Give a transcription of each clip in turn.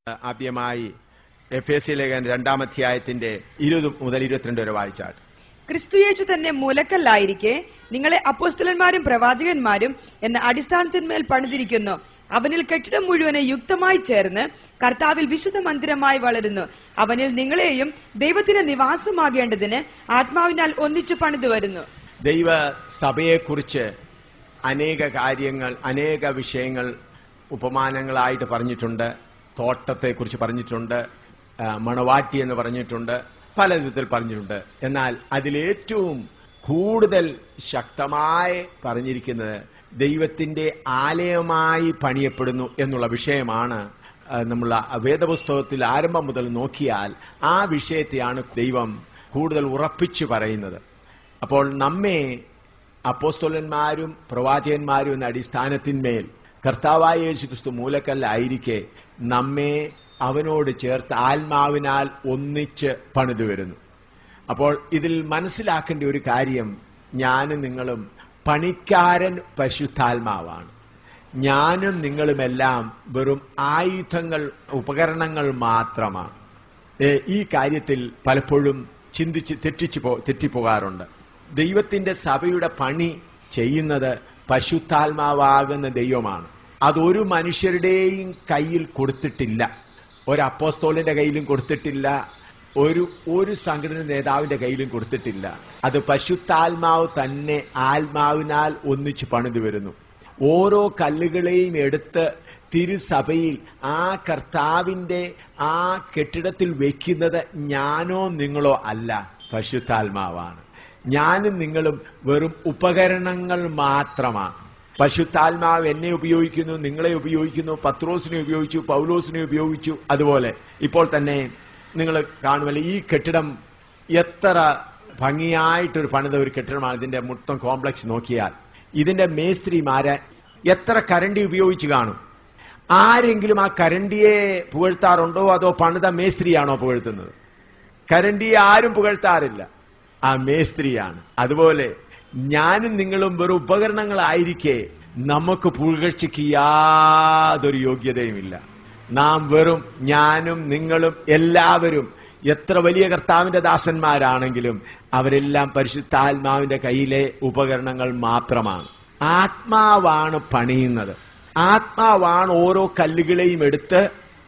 ആദ്യമായി F S C ലേഖൻ രണ്ടാം അധ്യായത്തിന്റെ ഇരുപത് മുതൽ ഇരുപത്തിരണ്ട് വരെ വായിച്ചാൽ ക്രിസ്തുയേശു തന്നെ മൂലക്കല്ലായിരിക്കെ നിങ്ങളെ അപ്പോസ്തലന്മാരും പ്രവാചകന്മാരും എന്ന അടിസ്ഥാനത്തിന്മേൽ പണിതിരിക്കുന്നു അവനിൽ കെട്ടിടം മുഴുവനെ യുക്തമായി ചേർന്ന് കർത്താവിൽ വിശുദ്ധ മന്ദിരമായി വളരുന്നു അവനിൽ നിങ്ങളെയും ദൈവത്തിന്റെ നിവാസമാകേണ്ടതിന് ആത്മാവിനാൽ ഒന്നിച്ചു പണിതു വരുന്നു ദൈവ സഭയെക്കുറിച്ച് അനേക കാര്യങ്ങൾ അനേക വിഷയങ്ങൾ ഉപമാനങ്ങളായിട്ട് പറഞ്ഞിട്ടുണ്ട് തോട്ടത്തെക്കുറിച്ച് പറഞ്ഞിട്ടുണ്ട് ആ, മണവാട്ടി എന്ന് പറഞ്ഞിട്ടുണ്ട് പല വിധത്തിൽ പറഞ്ഞിട്ടുണ്ട് എന്നാൽ അതിലേറ്റവും കൂടുതൽ ശക്തമായി പറഞ്ഞിരിക്കുന്നത് ദൈവത്തിന്റെ ആലയമായി പണിയപ്പെടുന്നു എന്നുള്ള വിഷയമാണ് ആ, നമ്മൾ ആ വേദപുസ്തകത്തിൽ ആരംഭം മുതൽ നോക്കിയാൽ ആ വിഷയത്തെയാണ് ദൈവം കൂടുതൽ ഉറപ്പിച്ചു പറയുന്നത് അപ്പോൾ നമ്മെ അപ്പോസ്തോലന്മാരും പ്രവാചകന്മാരും എന്ന അടിസ്ഥാനത്തിന്മേൽ കർത്താവായ യേശു ക്രിസ്തു മൂലക്കല്ലായിരിക്കെ നമ്മെ അവനോട് ചേർത്ത് ആത്മാവിനാൽ ഒന്നിച്ച് പണിതു വരുന്നു അപ്പോൾ ഇതിൽ മനസ്സിലാക്കേണ്ട ഒരു കാര്യം ഞാനും നിങ്ങളും പണിക്കാരൻ പരിശുദ്ധാത്മാവാണ് ഞാനും നിങ്ങളുമെല്ലാം വെറും ആയുധങ്ങൾ ഉപകരണങ്ങൾ മാത്രമാണ് ഏ, ഈ കാര്യത്തിൽ പലപ്പോഴും ചിന്തിച്ച് തെറ്റിച്ചു പോ തെറ്റിപ്പോകാറുണ്ട് ദൈവത്തിന്റെ സഭയുടെ പണി ചെയ്യുന്നത് പശുദ്ധാത്മാവാകുന്ന ദൈവമാണ് അതൊരു മനുഷ്യരുടെയും കയ്യിൽ കൊടുത്തിട്ടില്ല ഒരു അപ്പോസ്തോലിന്റെ കയ്യിലും കൊടുത്തിട്ടില്ല ഒരു ഒരു സംഘടന നേതാവിന്റെ കയ്യിലും കൊടുത്തിട്ടില്ല അത് പശുത്താത്മാവ് തന്നെ ആത്മാവിനാൽ ഒന്നിച്ച് പണിതു വരുന്നു ഓരോ കല്ലുകളെയും എടുത്ത് തിരുസഭയിൽ ആ കർത്താവിന്റെ ആ കെട്ടിടത്തിൽ വെക്കുന്നത് ഞാനോ നിങ്ങളോ അല്ല പശുത്താത്മാവാണ് ഞാനും നിങ്ങളും വെറും ഉപകരണങ്ങൾ മാത്രമാണ് പശുത്താത്മാവ് എന്നെ ഉപയോഗിക്കുന്നു നിങ്ങളെ ഉപയോഗിക്കുന്നു പത്രോസിനെ ഉപയോഗിച്ചു പൗലോസിനെ ഉപയോഗിച്ചു അതുപോലെ ഇപ്പോൾ തന്നെ നിങ്ങൾ കാണുമല്ലോ ഈ കെട്ടിടം എത്ര ഭംഗിയായിട്ടൊരു പണിത ഒരു കെട്ടിടമാണ് ഇതിന്റെ മൊത്തം കോംപ്ലക്സ് നോക്കിയാൽ ഇതിന്റെ മേസ്ത്രിമാരെ എത്ര കരണ്ടി ഉപയോഗിച്ച് കാണും ആരെങ്കിലും ആ കരണ്ടിയെ പുകഴ്ത്താറുണ്ടോ അതോ പണിത മേസ്ത്രിയാണോ പുകഴ്ത്തുന്നത് കരണ്ടിയെ ആരും പുകഴ്ത്താറില്ല ആ മേസ്ത്രിയാണ് അതുപോലെ ഞാനും നിങ്ങളും വെറും ഉപകരണങ്ങളായിരിക്കെ നമുക്ക് പുകഴ്ചയ്ക്ക് യാതൊരു യോഗ്യതയുമില്ല നാം വെറും ഞാനും നിങ്ങളും എല്ലാവരും എത്ര വലിയ കർത്താവിന്റെ ദാസന്മാരാണെങ്കിലും അവരെല്ലാം പരിശുദ്ധാത്മാവിന്റെ കയ്യിലെ ഉപകരണങ്ങൾ മാത്രമാണ് ആത്മാവാണ് പണിയുന്നത് ആത്മാവാണ് ഓരോ കല്ലുകളെയും എടുത്ത്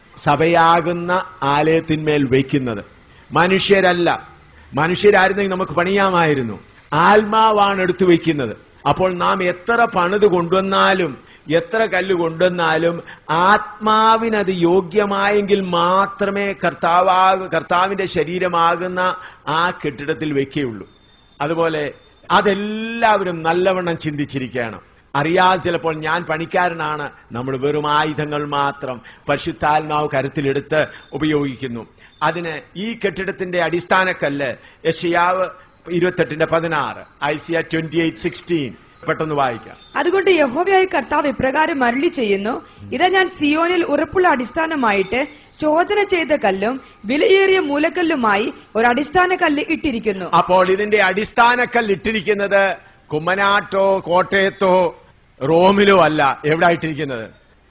സഭയാകുന്ന ആലയത്തിന്മേൽ വയ്ക്കുന്നത് മനുഷ്യരല്ല മനുഷ്യരായിരുന്നെങ്കിൽ നമുക്ക് പണിയാമായിരുന്നു ആത്മാവാണ് എടുത്തു വയ്ക്കുന്നത് അപ്പോൾ നാം എത്ര പണിത് കൊണ്ടുവന്നാലും എത്ര കല്ല് കൊണ്ടുവന്നാലും ആത്മാവിനത് യോഗ്യമായെങ്കിൽ മാത്രമേ കർത്താവാ കർത്താവിന്റെ ശരീരമാകുന്ന ആ കെട്ടിടത്തിൽ വെക്കുകയുള്ളൂ അതുപോലെ അതെല്ലാവരും നല്ലവണ്ണം ചിന്തിച്ചിരിക്കണം അറിയാതെ ചിലപ്പോൾ ഞാൻ പണിക്കാരനാണ് നമ്മൾ വെറും ആയുധങ്ങൾ മാത്രം പരിശുദ്ധാത്മാവ് കരുത്തിലെടുത്ത് ഉപയോഗിക്കുന്നു അതിന് ഈ കെട്ടിടത്തിന്റെ അടിസ്ഥാനക്കല്ല് യശയാവ് ഇരുപത്തെട്ടിന്റെ പതിനാറ് ഐസിയ ട്വന്റി എയ്റ്റ് സിക്സ്റ്റീൻ പെട്ടെന്ന് വായിക്കാം അതുകൊണ്ട് യഹോവയായ കർത്താവ് ഇപ്രകാരം അരുളി ചെയ്യുന്നു ഇതാ ഞാൻ സിയോനിൽ ഉറപ്പുള്ള അടിസ്ഥാനമായിട്ട് ശോധന ചെയ്ത കല്ലും വിലയേറിയ മൂലക്കല്ലുമായി ഒരു അടിസ്ഥാന കല്ല് ഇട്ടിരിക്കുന്നു അപ്പോൾ ഇതിന്റെ അടിസ്ഥാനക്കല്ല് ഇട്ടിരിക്കുന്നത് കുമ്മനാട്ടോ കോട്ടയത്തോ റോമിലോ അല്ല എവിടെ ഇട്ടിരിക്കുന്നത്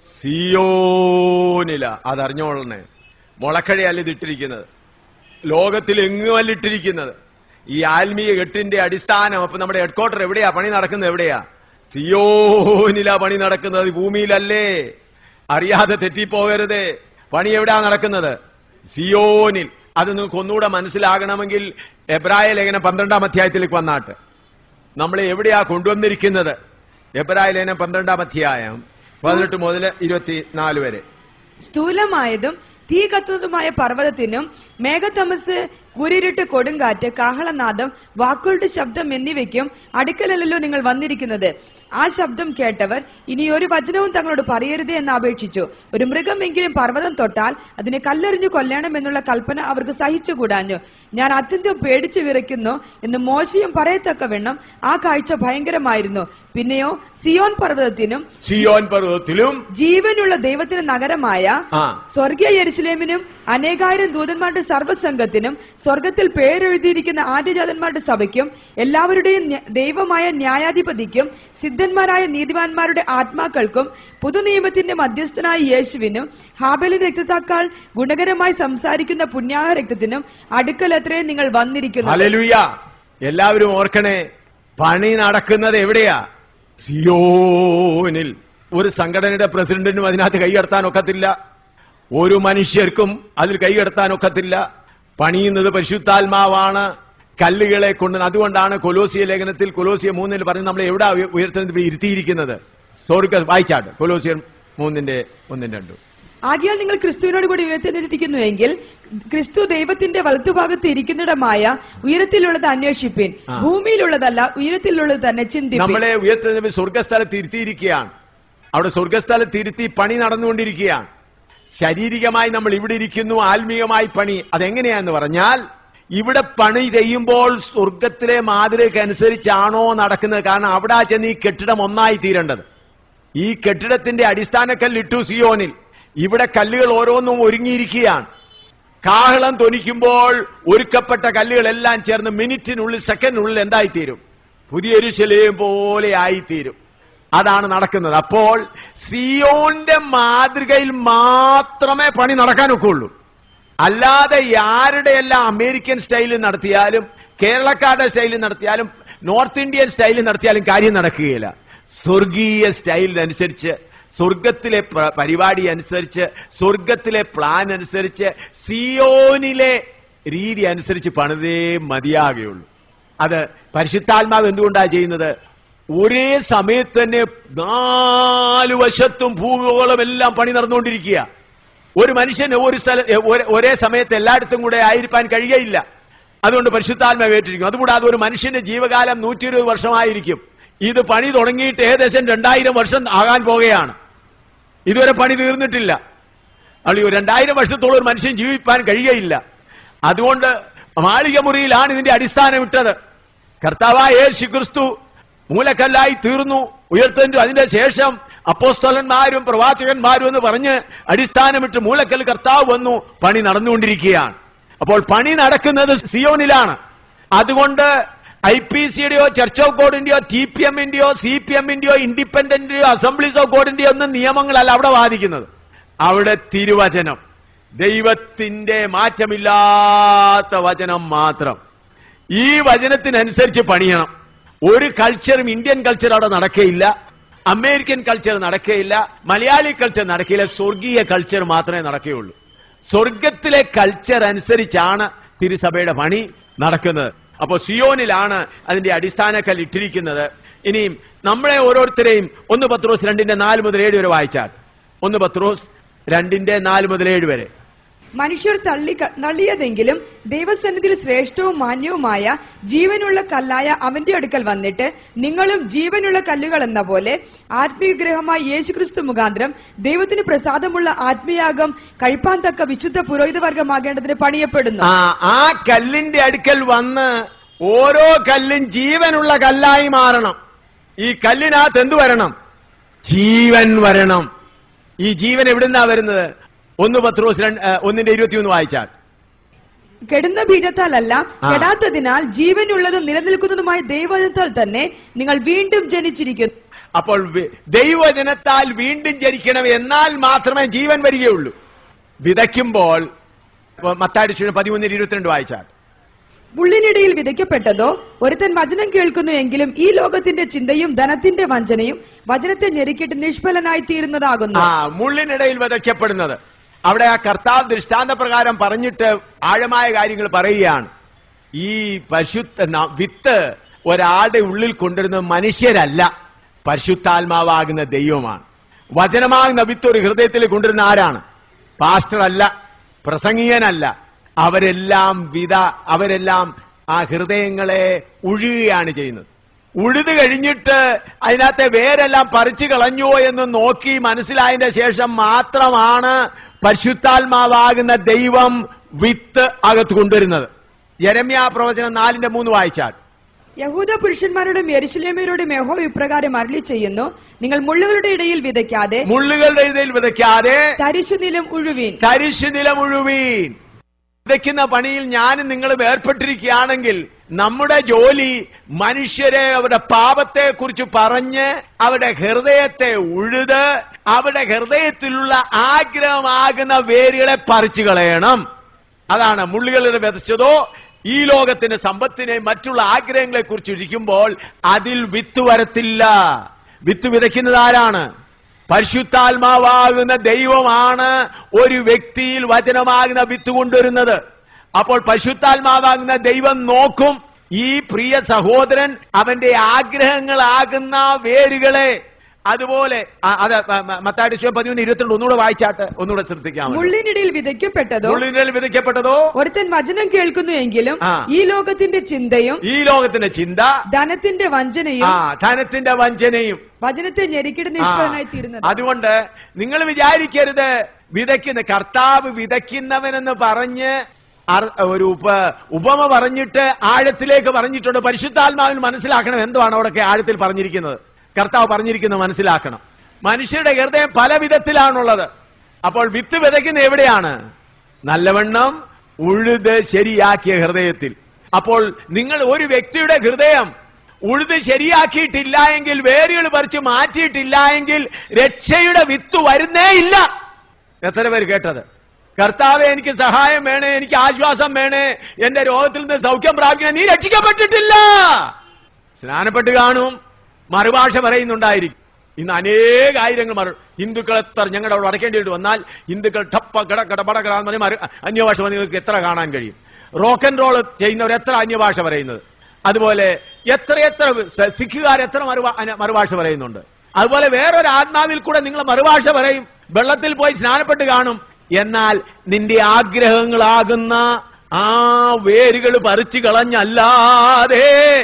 സിയോനില അതറിഞ്ഞോളണേ മുളക്കഴയല്ല ഇത് ഇട്ടിരിക്കുന്നത് ലോകത്തിൽ എങ്ങുമല്ല ഇട്ടിരിക്കുന്നത് ഈ ആത്മീയ കെട്ടിന്റെ അടിസ്ഥാനം അപ്പൊ നമ്മുടെ ഹെഡ്ക്വാർട്ടർ എവിടെയാ പണി നടക്കുന്നത് എവിടെയാ സിയോനില പണി നടക്കുന്നത് ഈ ഭൂമിയിലല്ലേ അറിയാതെ തെറ്റിപ്പോകരുതേ പണി എവിടെയാ നടക്കുന്നത് സിയോനിൽ അത് നിങ്ങൾക്ക് ഒന്നുകൂടെ മനസ്സിലാകണമെങ്കിൽ എബ്രായ ലേഖനം പന്ത്രണ്ടാം അധ്യായത്തിലേക്ക് വന്നാട്ട് നമ്മളെ എവിടെയാ കൊണ്ടുവന്നിരിക്കുന്നത് എബ്രായ ലേഖനം പന്ത്രണ്ടാം അധ്യായം പതിനെട്ട് മുതൽ ഇരുപത്തിനാല് വരെ സ്ഥൂലമായതും തീ കത്തുന്നതുമായ പർവ്വതത്തിനും മേഘതമസ് കുരിരുട്ട് കൊടുങ്കാറ്റ് കാഹളനാദം വാക്കുകളുടെ ശബ്ദം എന്നിവയ്ക്കും അടുക്കലല്ലോ നിങ്ങൾ വന്നിരിക്കുന്നത് ആ ശബ്ദം കേട്ടവർ ഇനി ഒരു വചനവും തങ്ങളോട് പറയരുതേ എന്ന് അപേക്ഷിച്ചു ഒരു മൃഗമെങ്കിലും പർവ്വതം തൊട്ടാൽ അതിനെ കല്ലെറിഞ്ഞു കൊല്ലണം എന്നുള്ള കൽപ്പന അവർക്ക് സഹിച്ചുകൂടാഞ്ഞു ഞാൻ അത്യന്തം പേടിച്ചു വിറയ്ക്കുന്നു എന്ന് മോശയും പറയത്തക്കവണ്ണം ആ കാഴ്ച ഭയങ്കരമായിരുന്നു പിന്നെയോ സിയോൻ പർവ്വതത്തിനും സിയോൻ പർവ്വതത്തിലും ജീവനുള്ള ദൈവത്തിന്റെ നഗരമായ ആ സ്വർഗീയ യെരുസലേമിനും അനേകായിരം ദൂതന്മാരുടെ സർവ്വസംഘത്തിനും സ്വർഗത്തിൽ പേരെഴുതിയിരിക്കുന്ന ആദ്യജാതന്മാരുടെ സഭയ്ക്കും എല്ലാവരുടെയും ന്യ- ദൈവമായ ന്യായാധിപതിക്കും സിദ്ധന്മാരായ നീതിമാന്മാരുടെ ആത്മാക്കൾക്കും പുതുനിയമത്തിന്റെ മധ്യസ്ഥനായ യേശുവിനും ഹാബലിന്റെ രക്തത്താക്കാൾ ഗുണകരമായി സംസാരിക്കുന്ന പുണ്യാഹ രക്തത്തിനും അടുക്കൽ എത്രയും നിങ്ങൾ വന്നിരിക്കുന്നു ഹല്ലേലൂയ എല്ലാവരും ഓർക്കണേ പണി നടക്കുന്നത് എവിടെയാ സിയോനിൽ ഒരു സംഘടനയുടെ പ്രസിഡന്റിനും അതിനകത്ത് കൈകടത്താൻ ഒക്കത്തില്ല ഒരു മനുഷ്യർക്കും അതിൽ കൈകടത്താൻ ഒക്കത്തില്ല പണിയുന്നത് പരിശുദ്ധാത്മാവാണ് കല്ലുകളെ കൊണ്ട് അതുകൊണ്ടാണ് കൊലോസിയ ലേഖനത്തിൽ കൊലോസിയ മൂന്നിൽ പറഞ്ഞ് നമ്മളെ എവിടെ ഉയർത്തുന്നത് ഇരുത്തിയിരിക്കുന്നത് സ്വർഗ വായിച്ചാട്ട് കൊലോസിയർ മൂന്നിന്റെ ഒന്നും രണ്ടും ആകിയാൽ നിങ്ങൾ ക്രിസ്തുവിനോട് കൂടി ഉയർത്തിരിക്കുന്നുവെങ്കിൽ ക്രിസ്തു ദൈവത്തിന്റെ വലത്തുഭാഗത്ത് ഇരിക്കുന്നിടമായ ഉയരത്തിലുള്ളത് അന്വേഷിപ്പിൻ ആ. ഭൂമിയിലുള്ളതല്ല ഉയരത്തിലുള്ളത് തന്നെ ചിന്തിപ്പിൻ നമ്മളെ ഉയർത്തുന്ന സ്വർഗസ്ഥലത്ത് ഇരുത്തിയിരിക്കുകയാണ് അവിടെ സ്വർഗസ്ഥലത്ത് ഇരുത്തി പണി നടന്നുകൊണ്ടിരിക്കുകയാണ് ശാരീരികമായി നമ്മൾ ഇവിടെ ഇരിക്കുന്നു ആത്മീയമായി പണി അതെങ്ങനെയാന്ന് പറഞ്ഞാൽ ഇവിടെ പണി ചെയ്യുമ്പോൾ സ്വർഗത്തിലെ മാതൃകയ്ക്ക് അനുസരിച്ചാണോ നടക്കുന്നത് കാരണം അവിടെ ചെന്ന് ഈ കെട്ടിടം ഒന്നായി തീരേണ്ടത് ഈ കെട്ടിടത്തിന്റെ അടിസ്ഥാന കല്ലിട്ടു സിയോനിൽ ഇവിടെ കല്ലുകൾ ഓരോന്നും ഒരുങ്ങിയിരിക്കുകയാണ് കാഹളം തൊനിക്കുമ്പോൾ ഒരുക്കപ്പെട്ട കല്ലുകളെല്ലാം ചേർന്ന് മിനിറ്റിനുള്ളിൽ സെക്കൻഡിനുള്ളിൽ എന്തായിത്തീരും പുതിയൊരു ശിലയും പോലെ ആയിത്തീരും അതാണ് നടക്കുന്നത് അപ്പോൾ സിയോന്റെ മാതൃകയിൽ മാത്രമേ പണി നടക്കാനൊക്കെ അല്ലാതെ ആരുടെയെല്ലാം അമേരിക്കൻ സ്റ്റൈലിൽ നടത്തിയാലും കേരളക്കാരുടെ സ്റ്റൈലിൽ നടത്തിയാലും നോർത്ത് ഇന്ത്യൻ സ്റ്റൈലിൽ നടത്തിയാലും കാര്യം നടക്കുകയില്ല സ്വർഗീയ സ്റ്റൈലിനനുസരിച്ച് സ്വർഗത്തിലെ പ്ര- പരിപാടി അനുസരിച്ച് സ്വർഗത്തിലെ പ്ലാൻ അനുസരിച്ച് സിയോനിലെ രീതി അനുസരിച്ച് പണിതേ മതിയാകുകയുള്ളൂ അത് പരിശുദ്ധാത്മാവ് എന്തുകൊണ്ടാണ് ചെയ്യുന്നത് ഒരേ സമയത്ത് തന്നെ നാലു വശത്തും ഭൂഗോളം എല്ലാം പണി നടന്നുകൊണ്ടിരിക്കുക ഒരു മനുഷ്യന് ഒരു സ്ഥല ഒരേ- ഒരേ സമയത്ത് എല്ലായിടത്തും കൂടെ ആയിരിക്കാൻ കഴിയയില്ല അതുകൊണ്ട് പരിശുദ്ധാത്മാവ് ഏറ്റിരിക്കും അതുകൂടാതെ ഒരു മനുഷ്യന്റെ ജീവകാലം നൂറ്റി ഇരുപത് വർഷമായിരിക്കും ഇത് പണി തുടങ്ങിയിട്ട് ഏകദേശം രണ്ടായിരം വർഷം ആകാൻ പോകുകയാണ് ഇതുവരെ പണി തീർന്നിട്ടില്ല അളി രണ്ടായിരം വർഷത്തോളം ഒരു മനുഷ്യൻ ജീവിപ്പാൻ കഴിയയില്ല അതുകൊണ്ട് മാളിക മുറിയിലാണ് ഇതിന്റെ അടിസ്ഥാനം ഇട്ടത് കർത്താവായ യേശു ക്രിസ്തു മൂലക്കല്ലായി തീർന്നു ഉയർത്തു അതിന്റെ ശേഷം അപ്പോസ്തലന്മാരും പ്രവാചകന്മാരും എന്ന് പറഞ്ഞ് അടിസ്ഥാനമിട്ട് മൂലക്കൽ കർത്താവ് വന്നു പണി നടന്നുകൊണ്ടിരിക്കുകയാണ് അപ്പോൾ പണി നടക്കുന്നത് സിയോനിലാണ് അതുകൊണ്ട് ഐ പി സിയുടെയോ ചർച്ച് ഓഫ് ഗോഡിന്റെയോ ടി പി എമ്മിന്റെയോ സി പി എമ്മിന്റെയോ ഇൻഡിപെൻഡന്റിന്റെയോ അസംബ്ലീസ് ഓഫ് ഗോഡിന്റെയോ ഒന്നും നിയമങ്ങളല്ല അവിടെ വാദിക്കുന്നത് അവിടെ തിരുവചനം ദൈവത്തിന്റെ മാറ്റമില്ലാത്ത വചനം മാത്രം ഈ വചനത്തിനനുസരിച്ച് പണിയണം ഒരു കൾച്ചറും ഇന്ത്യൻ കൾച്ചർ അവിടെ നടക്കയില്ല അമേരിക്കൻ കൾച്ചർ നടക്കയില്ല മലയാളി കൾച്ചർ നടക്കില്ല സ്വർഗീയ കൾച്ചർ മാത്രമേ നടക്കുകയുള്ളൂ സ്വർഗത്തിലെ കൾച്ചർ അനുസരിച്ചാണ് തിരുസഭയുടെ പണി നടക്കുന്നത് അപ്പോ സിയോനിലാണ് അതിന്റെ അടിസ്ഥാനക്കൽ ഇട്ടിരിക്കുന്നത് ഇനിയും നമ്മളെ ഓരോരുത്തരെയും ഒന്ന് പത്രോസ് രണ്ടിന്റെ നാല് മുതൽ ഏഴ് വരെ വായിച്ചാൽ ഒന്ന് പത്രോസ് രണ്ടിന്റെ നാല് മുതൽ ഏഴ് വരെ മനുഷ്യർ തള്ളി തള്ളിയതെങ്കിലും ദൈവസന്നിധിയിൽ ശ്രേഷ്ഠവും മാന്യവുമായ ജീവനുള്ള കല്ലായ അവന്റെ അടുക്കൽ വന്നിട്ട് നിങ്ങളും ജീവനുള്ള കല്ലുകൾ എന്ന പോലെ ആത്മീയഗ്രഹമായ യേശുക്രിസ്തു മുഖാന്തരം ദൈവത്തിന് പ്രസാദമുള്ള ആത്മീയാഗം കഴിപ്പാൻ തക്ക വിശുദ്ധ പുരോഹിതവർഗമാകേണ്ടതിന് പണിയപ്പെടുന്നു ആ ആ കല്ലിന്റെ അടുക്കൽ വന്ന് ഓരോ കല്ലും ജീവനുള്ള കല്ലായി മാറണം ഈ കല്ലിനകത്ത് എന്തു വരണം ജീവൻ വരണം ഈ ജീവൻ എവിടുന്നാ വരുന്നത് ഒന്ന് പത്രോസ് രണ്ട് ഏ, ഒന്നിന്റെ ഇരുപത്തിയൊന്ന് വായിച്ചാൽ കെടുന്ന ബീജത്താലല്ല ആ. കെടാത്തതിനാൽ ജീവനുള്ളതും നിലനിൽക്കുന്നതുമായ ദൈവജനത്താൽ തന്നെ നിങ്ങൾ വീണ്ടും ജനിച്ചിരിക്കുന്നു അപ്പോൾ വി- ദൈവജനത്താൽ വീണ്ടും ജനിക്കണം എന്നാൽ മാത്രമേ ജീവൻ വരികയുള്ളൂ വിതയ്ക്കുമ്പോൾ മത്താടി പതിമൂന്നിന് ഇരുപത്തിരണ്ട് വായിച്ചാൽ മുള്ളിനിടയിൽ വിതയ്ക്കപ്പെട്ടതോ ഒരുത്തൻ വചനം കേൾക്കുന്നു എങ്കിലും ഈ ലോകത്തിന്റെ ചിന്തയും ധനത്തിന്റെ വഞ്ചനയും വചനത്തെ ഞെരുക്കിയിട്ട് നിഷ്ഫലനായി തീരുന്നതാകുന്നു ആ മുള്ളിനിടയിൽ വിതയ്ക്കപ്പെടുന്നത് അവിടെ ആ കർത്താവ് ദൃഷ്ടാന്ത പ്രകാരം പറഞ്ഞിട്ട് ആഴമായ കാര്യങ്ങൾ പറയുകയാണ് ഈ പരിശുദ്ധ ന- വിത്ത് ഒരാളുടെ ഉള്ളിൽ കൊണ്ടുവരുന്ന മനുഷ്യരല്ല പരിശുദ്ധാത്മാവാകുന്ന ദൈവമാണ് വചനമാകുന്ന വിത്ത് ഒരു ഹൃദയത്തിൽ കൊണ്ടുവരുന്ന ആരാണ് പാസ്റ്റർ അല്ല പ്രസംഗീയനല്ല അവരെല്ലാം വിത അവരെല്ലാം ആ ഹൃദയങ്ങളെ ഉഴുകയാണ് ചെയ്യുന്നത് ഉഴുത് കഴിഞ്ഞിട്ട് അതിനകത്തെ വേരെല്ലാം പറിച്ചു കളഞ്ഞോ എന്ന് നോക്കി മനസ്സിലായതിന്റെ ശേഷം മാത്രമാണ് പരിശുദ്ധാത്മാവാകുന്ന ദൈവം വിത്ത് അകത്ത് കൊണ്ടുവരുന്നത് യരമ്യ പ്രവചനം നാലിന്റെ മൂന്ന് വായിച്ചാൽ യഹൂദ പുരുഷന്മാരോടും യെരുശലേമ്യരോടും യഹോ ഇപ്രകാരം അരളി ചെയ്യുന്നു നിങ്ങൾ മുള്ളുകളുടെ ഇടയിൽ വിതയ്ക്കാതെ മുള്ളുകളുടെ ഇതിൽ വിതയ്ക്കാതെ തരിശു നിലം ഉഴുവീൻ തരിശു നിലമുഴുവീൻ വിതയ്ക്കുന്ന പണിയിൽ ഞാനും നിങ്ങളും ഏർപ്പെട്ടിരിക്കുകയാണെങ്കിൽ നമ്മുടെ ജോലി മനുഷ്യരെ അവരുടെ പാപത്തെ കുറിച്ച് പറഞ്ഞ് അവരുടെ ഹൃദയത്തെ ഉഴുത് അവരുടെ ഹൃദയത്തിലുള്ള ആഗ്രഹമാകുന്ന വേരുകളെ പറിച്ചു കളയണം അതാണ് മുള്ളുകളുടെ വിതച്ചതോ ഈ ലോകത്തിന്റെ സമ്പത്തിനെ മറ്റുള്ള ആഗ്രഹങ്ങളെ കുറിച്ച് ഇരിക്കുമ്പോൾ അതിൽ വിത്ത് വരത്തില്ല വിത്ത് വിതയ്ക്കുന്നത് ആരാണ് പരിശുദ്ധാത്മാവാകുന്ന ദൈവമാണ് ഒരു വ്യക്തിയിൽ വചനമാകുന്ന വിത്ത് കൊണ്ടുവരുന്നത് അപ്പോൾ പരിശുദ്ധാത്മാവാകുന്ന ദൈവം നോക്കും ഈ പ്രിയ സഹോദരൻ അവന്റെ ആഗ്രഹങ്ങളാകുന്ന വേരുകളെ അതുപോലെ ആ, അത് മത്താടി പതിമൂന്ന് ഇരുപത്തിരണ്ട് ഒന്നുകൂടെ വായിച്ചാട്ട് ഒന്നുകൂടെ ശ്രദ്ധിക്കാം മുള്ളിനിടയിൽ വിതയ്ക്കപ്പെട്ടതോ ഉള്ളിനിൽ വിതയ്ക്കപ്പെട്ടതോ ഒരുത്തൻ വചനം കേൾക്കുന്നു എങ്കിലും ആ. ഈ ലോകത്തിന്റെ ചിന്തയും ഈ ലോകത്തിന്റെ ചിന്ത ധനത്തിന്റെ വഞ്ചനയും ആ ധനത്തിന്റെ വഞ്ചനയും വചനത്തെ ഞെരുക്കിടുന്ന ആ, ഇഷ്ടനായി തീരുന്നത് അതുകൊണ്ട് നിങ്ങൾ വിചാരിക്കരുത് വിതയ്ക്കുന്ന കർത്താവ് വിതയ്ക്കുന്നവനെന്ന് പറഞ്ഞ് അർ- ഒരു ഉപ ഉപമ പറഞ്ഞിട്ട് ആഴത്തിലേക്ക് പറഞ്ഞിട്ടുണ്ട് പരിശുദ്ധാത്മാവിന് മനസ്സിലാക്കണം എന്തുവാണ് അവിടെയൊക്കെ ആഴത്തിൽ പറഞ്ഞിരിക്കുന്നത് കർത്താവ് പറഞ്ഞിരിക്കുന്നത് മനസ്സിലാക്കണം മനുഷ്യരുടെ ഹൃദയം പല വിധത്തിലാണുള്ളത് അപ്പോൾ വിത്ത് വിതയ്ക്കുന്ന എവിടെയാണ് നല്ലവണ്ണം ഉഴുത് ശരിയാക്കിയ ഹൃദയത്തിൽ അപ്പോൾ നിങ്ങൾ ഒരു വ്യക്തിയുടെ ഹൃദയം ഉഴുത് ശരിയാക്കിയിട്ടില്ല എങ്കിൽ വേരുകൾ പറിച്ച് മാറ്റിയിട്ടില്ല എങ്കിൽ രക്ഷയുടെ വിത്ത് വരുന്നേ ഇല്ല എത്ര പേര് കേട്ടത് കർത്താവെ എനിക്ക് സഹായം വേണേ എനിക്ക് ആശ്വാസം വേണേ എന്റെ രോഗത്തിൽ നിന്ന് സൗഖ്യം പ്രാപിക്കണേ നീ രക്ഷിക്കപ്പെട്ടിട്ടില്ല സ്നാനപ്പെട്ട് കാണും മറുഭാഷ പറയുന്നുണ്ടായിരിക്കും ഇന്ന് അനേക ആയിരങ്ങൾ മറു ഹിന്ദുക്കൾ എത്ര ഞങ്ങളുടെ അവിടെ അടക്കേണ്ടിയിട്ട് വന്നാൽ ഹിന്ദുക്കൾ ടപ്പ കട കട പട കട എന്ന് പറഞ്ഞ് മറു അന്യഭാഷ നിങ്ങൾക്ക് എത്ര കാണാൻ കഴിയും റോക്ക് ആൻഡ് റോൾ ചെയ്യുന്നവർ എത്ര അന്യഭാഷ പറയുന്നത് അതുപോലെ എത്രയെത്ര സ- സിഖുകാർ എത്ര മറുഭാ അന- മറുഭാഷ പറയുന്നുണ്ട് അതുപോലെ വേറൊരു ആത്മാവിൽ കൂടെ നിങ്ങൾ മറുഭാഷ പറയും വെള്ളത്തിൽ പോയി സ്നാനപ്പെട്ട് കാണും എന്നാൽ നിന്റെ ആഗ്രഹങ്ങളാകുന്ന ആ വേരുകൾ പറിച്ചു കളഞ്ഞല്ലാതെ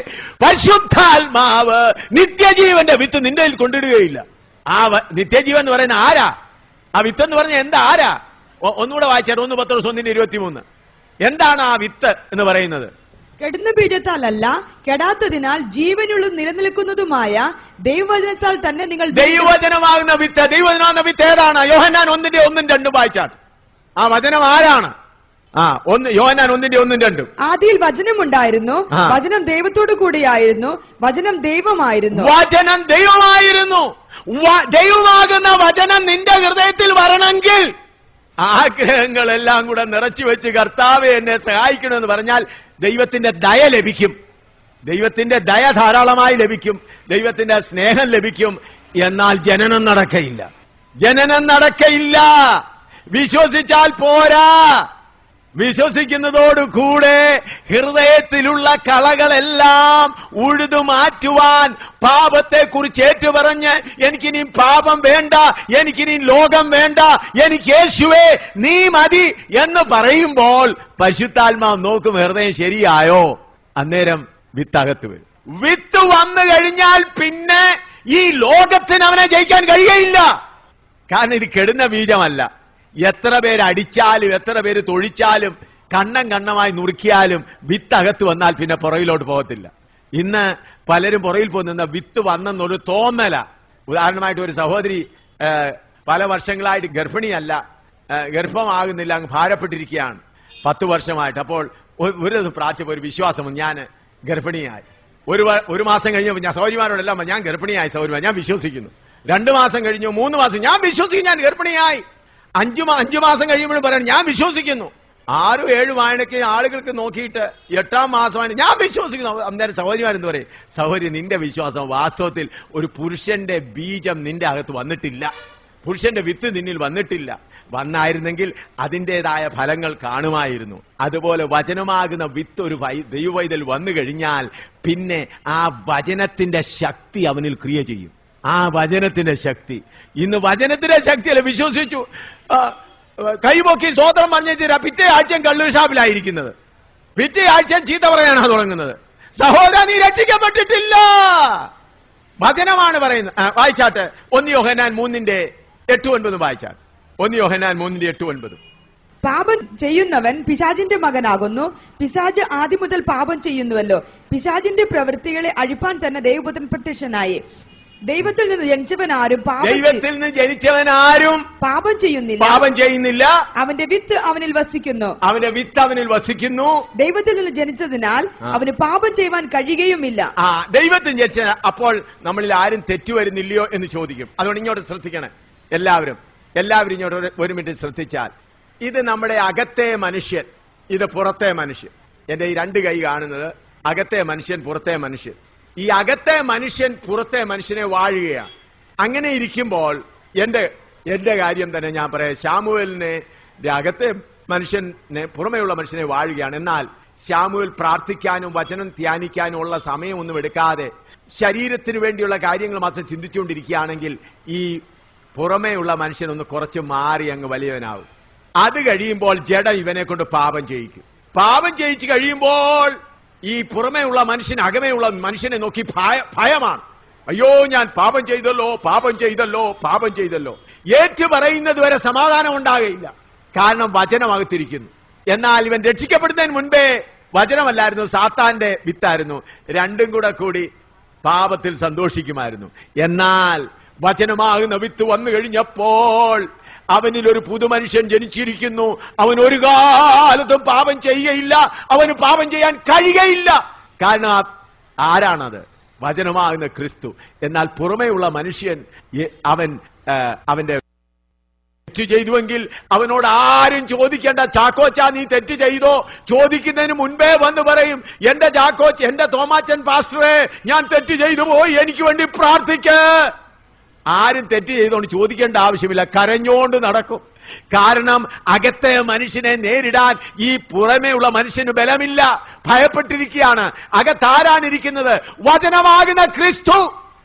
പരിശുദ്ധാത്മാവ് നിത്യജീവന്റെ വിത്ത് നിന്റെ കയ്യിൽ കൊണ്ടിടുകയില്ല ആ വ- നിത്യജീവൻ എന്ന് പറയുന്ന ആരാ ആ വിത്ത് എന്ന് പറഞ്ഞ എന്താ ആരാ ഒ- ഒന്നുകൂടെ വായിച്ചാൽ ഒന്ന് പത്ത് ദിവസം ഒന്നിന്റെ ഇരുപത്തിമൂന്ന് എന്താണ് ആ വിത്ത് എന്ന് പറയുന്നത് കെടുന്ന ബീജത്താലല്ല കെടാത്തതിനാൽ ജീവനുള്ള നിലനിൽക്കുന്നതുമായ ദൈവവചനത്താൽ തന്നെ നിങ്ങൾ ദൈവവചനമാകുന്ന വിത്ത് ദൈവവചനമാകുന്ന വിത്ത് ഏതാണ് യോഹന്നാൻ ഒന്നിന്റെ ഒന്നും രണ്ടും വായിച്ചാട്ട് ആ വചനം ആരാണ് ആ ഒന്ന് യോഹന്നാൻ ഒന്നിന്റെ ഒന്നും രണ്ടും ആദിയിൽ വചനമുണ്ടായിരുന്നു ആ. വചനം ദൈവത്തോടു കൂടിയായിരുന്നു വചനം ദൈവമായിരുന്നു വചനം ദൈവമായിരുന്നു വ- ദൈവമാകുന്ന വചനം നിന്റെ ഹൃദയത്തിൽ വരണമെങ്കിൽ ആഗ്രഹങ്ങളെല്ലാം കൂടെ നിറച്ചു വെച്ച് കർത്താവെ എന്നെ സഹായിക്കണമെന്ന് പറഞ്ഞാൽ ദൈവത്തിന്റെ ദയ ലഭിക്കും ദൈവത്തിന്റെ ദയ ധാരാളമായി ലഭിക്കും ദൈവത്തിന്റെ സ്നേഹം ലഭിക്കും എന്നാൽ ജനനം നടക്കയില്ല ജനനം നടക്കയില്ല വിശ്വസിച്ചാൽ പോരാ വിശ്വസിക്കുന്നതോടുകൂടെ ഹൃദയത്തിലുള്ള കളകളെല്ലാം ഉഴുതു മാറ്റുവാൻ പാപത്തെ കുറിച്ച് ഏറ്റുപറഞ്ഞ് എനിക്കിനി പാപം വേണ്ട എനിക്കിനി ലോകം വേണ്ട എനിക്ക് യേശുവേ നീ മതി എന്ന് പറയുമ്പോൾ പശുത്താത്മാവ് നോക്കും ഹൃദയം ശരിയായോ അന്നേരം വിത്ത് അകത്ത് വരും വിത്ത് വന്നു കഴിഞ്ഞാൽ പിന്നെ ഈ ലോകത്തിന് അവനെ ജയിക്കാൻ കഴിയയില്ല കാരണം ഇത് കെടുന്ന ബീജമല്ല എത്ര പേര് അടിച്ചാലും എത്ര പേര് തൊഴിച്ചാലും കണ്ണം കണ്ണമായി നുറുക്കിയാലും വിത്ത് അകത്ത് വന്നാൽ പിന്നെ പുറകിലോട്ട് പോകത്തില്ല ഇന്ന് പലരും പുറകിൽ പോകുന്ന വിത്ത് വന്നെന്നൊരു തോന്നല ഉദാഹരണമായിട്ട് ഒരു സഹോദരി ആ, പല വർഷങ്ങളായിട്ട് ഗർഭിണിയല്ല ആ, ഗർഭമാകുന്നില്ല അങ്ങ് ഭാരപ്പെട്ടിരിക്കുകയാണ് പത്ത് വർഷമായിട്ട് അപ്പോൾ ഒ- ഒരു ദിവസം പ്രാർത്ഥിച്ചപ്പോൾ ഒരു വിശ്വാസം ഞാൻ ഗർഭിണിയായി ഒരു വ- ഒരു മാസം കഴിഞ്ഞപ്പോൾ ഞാൻ സൗരിമാരോടെല്ലാം ഞാൻ ഗർഭിണിയായി സൗരിമാർ ഞാൻ വിശ്വസിക്കുന്നു രണ്ടു മാസം കഴിഞ്ഞു മൂന്ന് മാസം ഞാൻ വിശ്വസിക്കും ഞാൻ ഗർഭിണിയായി അഞ്ചു മാ- അഞ്ചു മാസം കഴിയുമ്പോഴും പറയണം ഞാൻ വിശ്വസിക്കുന്നു ആറും ഏഴും ആഴക്ക് ആളുകൾക്ക് നോക്കിയിട്ട് എട്ടാം മാസമാണ് ഞാൻ വിശ്വസിക്കുന്നു അന്നേരം സഹോദരിമാരെന്ത് പറയും സഹോദരി നിന്റെ വിശ്വാസം വാസ്തവത്തിൽ ഒരു പുരുഷന്റെ ബീജം നിന്റെ അകത്ത് വന്നിട്ടില്ല പുരുഷന്റെ വിത്ത് നിന്നിൽ വന്നിട്ടില്ല വന്നായിരുന്നെങ്കിൽ അതിൻ്റെതായ ഫലങ്ങൾ കാണുമായിരുന്നു അതുപോലെ വചനമാകുന്ന വിത്ത് ഒരു വൈ- ദൈവവൈതൽ വന്നു കഴിഞ്ഞാൽ പിന്നെ ആ വചനത്തിന്റെ ശക്തി അവനിൽ ക്രിയ ചെയ്യും ആ വചനത്തിന്റെ ശക്തി ഇന്ന് വചനത്തിന്റെ ശക്തിയല്ല വിശ്വസിച്ചു ആ, കൈപൊക്കി സ്വോത്രം പറഞ്ഞു പിറ്റേ ആഴ്ചയും കള്ളൂർ ഷാപ്പിലായിരിക്കുന്നത് പിറ്റേ ആഴ്ചയും ചീത്ത പറയാനാണ് തുടങ്ങുന്നത് സഹോദര നീ രക്ഷിക്കപ്പെട്ടിട്ടില്ല വചനമാണ് പറയുന്നത് ആ, വായിച്ചാട്ട് ഒന്ന് യോഹനാൻ മൂന്നിന്റെ എട്ട് ഒൻപതും വായിച്ചാട്ട് ഒന്ന് യോഹനാൻ മൂന്നിന്റെ എട്ട് ഒൻപതും പാപം ചെയ്യുന്നവൻ പിശാചിന്റെ മകനാകുന്നു പിശാജ് ആദ്യം മുതൽ പാപം ചെയ്യുന്നുവല്ലോ പിശാചിന്റെ പ്രവൃത്തികളെ അഴിപ്പാൻ തന്നെ ദൈവപുത്രൻ പ്രത്യക്ഷനായി ദൈവത്തിൽ നിന്ന് ജനിച്ചവൻ ആരും പാപം ചെയ്- ദൈവത്തിൽ നിന്ന് ജനിച്ചവൻ ആരും പാപം ചെയ്യുന്നില്ല പാപം ചെയ്യുന്നില്ല അവന്റെ വിത്ത് അവനിൽ വസിക്കുന്നു അവന്റെ വിത്ത് അവനിൽ വസിക്കുന്നു ദൈവത്തിൽ നിന്ന് ജനിച്ചതിനാൽ ആ. അവന് പാപം ചെയ്യുവാൻ കഴിയുകയുമില്ല ആ ദൈവത്തിൽ ജനിച്ച അപ്പോൾ നമ്മളിൽ ആരും തെറ്റുവരുന്നില്ലയോ എന്ന് ചോദിക്കും അതുകൊണ്ട് ഇങ്ങോട്ട് ശ്രദ്ധിക്കണം എല്ലാവരും എല്ലാവരും ഇങ്ങോട്ട് ഒരു- ഒരു മിനിറ്റ് ശ്രദ്ധിച്ചാൽ ഇത് നമ്മുടെ അകത്തെ മനുഷ്യൻ ഇത് പുറത്തെ മനുഷ്യൻ എന്റെ ഈ രണ്ട് കൈ കാണുന്നത് അകത്തെ മനുഷ്യൻ പുറത്തെ മനുഷ്യൻ ഈ അകത്തെ മനുഷ്യൻ പുറത്തെ മനുഷ്യനെ വാഴുകയാണ് അങ്ങനെ ഇരിക്കുമ്പോൾ എന്റെ എന്റെ കാര്യം തന്നെ ഞാൻ പറയാം ശാമുവലിനെ അകത്തെ മനുഷ്യനെ പുറമെയുള്ള മനുഷ്യനെ വാഴുകയാണ് എന്നാൽ ശാമുവൽ പ്രാർത്ഥിക്കാനും വചനം ധ്യാനിക്കാനും ഉള്ള സമയമൊന്നും എടുക്കാതെ ശരീരത്തിന് വേണ്ടിയുള്ള കാര്യങ്ങൾ മാത്രം ചിന്തിച്ചുകൊണ്ടിരിക്കുകയാണെങ്കിൽ ഈ പുറമേയുള്ള മനുഷ്യനൊന്ന് കുറച്ച് മാറി അങ്ങ് വലിയവനാവും അത് കഴിയുമ്പോൾ ജഡം ഇവനെ കൊണ്ട് പാപം ചെയ്യിക്കും പാപം ചെയ്യിച്ചു കഴിയുമ്പോൾ ഈ പുറമേയുള്ള മനുഷ്യൻ അകമേയുള്ള മനുഷ്യനെ നോക്കി ഭയ- ഭയമാണ് അയ്യോ ഞാൻ പാപം ചെയ്തല്ലോ പാപം ചെയ്തല്ലോ പാപം ചെയ്തല്ലോ ഏറ്റു പറയുന്നത് വരെ സമാധാനം ഉണ്ടാകുകയില്ല കാരണം വചനമകത്തിരിക്കുന്നു എന്നാൽ ഇവൻ രക്ഷിക്കപ്പെടുന്നതിന് മുൻപേ വചനമല്ലായിരുന്നു സാത്താന്റെ വിത്തായിരുന്നു രണ്ടും കൂടെ കൂടി പാപത്തിൽ സന്തോഷിക്കുമായിരുന്നു എന്നാൽ വചനമാകുന്ന വിത്ത് വന്നു കഴിഞ്ഞപ്പോൾ അവനിൽ ഒരു പുതുമനുഷ്യൻ ജനിച്ചിരിക്കുന്നു അവൻ ഒരു കാലത്തും പാപം ചെയ്യുകയില്ല അവന് പാപം ചെയ്യാൻ കഴിയുകയില്ല കാരണം ആ- ആരാണത് വചനമാകുന്ന ക്രിസ്തു എന്നാൽ പുറമേയുള്ള മനുഷ്യൻ എ- അവൻ ആ, അവന്റെ തെറ്റ് ചെയ്തുവെങ്കിൽ അവനോട് ആരും ചോദിക്കേണ്ട ചാക്കോച്ച നീ തെറ്റ് ചെയ്തോ ചോദിക്കുന്നതിന് മുൻപേ വന്ന് പറയും എന്റെ ചാക്കോച്ച് എന്റെ തോമാച്ചൻ പാസ്റ്ററെ ഞാൻ തെറ്റ് ചെയ്തു പോയി എനിക്ക് വേണ്ടി പ്രാർത്ഥിക്ക ആരും തെറ്റ് ചെയ്തോണ്ട് ചോദിക്കേണ്ട ആവശ്യമില്ല കരഞ്ഞോണ്ട് നടക്കും കാരണം അകത്തെ മനുഷ്യനെ നേരിടാൻ ഈ പുറമേയുള്ള മനുഷ്യന് ബലമില്ല ഭയപ്പെട്ടിരിക്കുകയാണ് അകത്താരാണ് ഇരിക്കുന്നത് വചനമാകുന്ന ക്രിസ്തു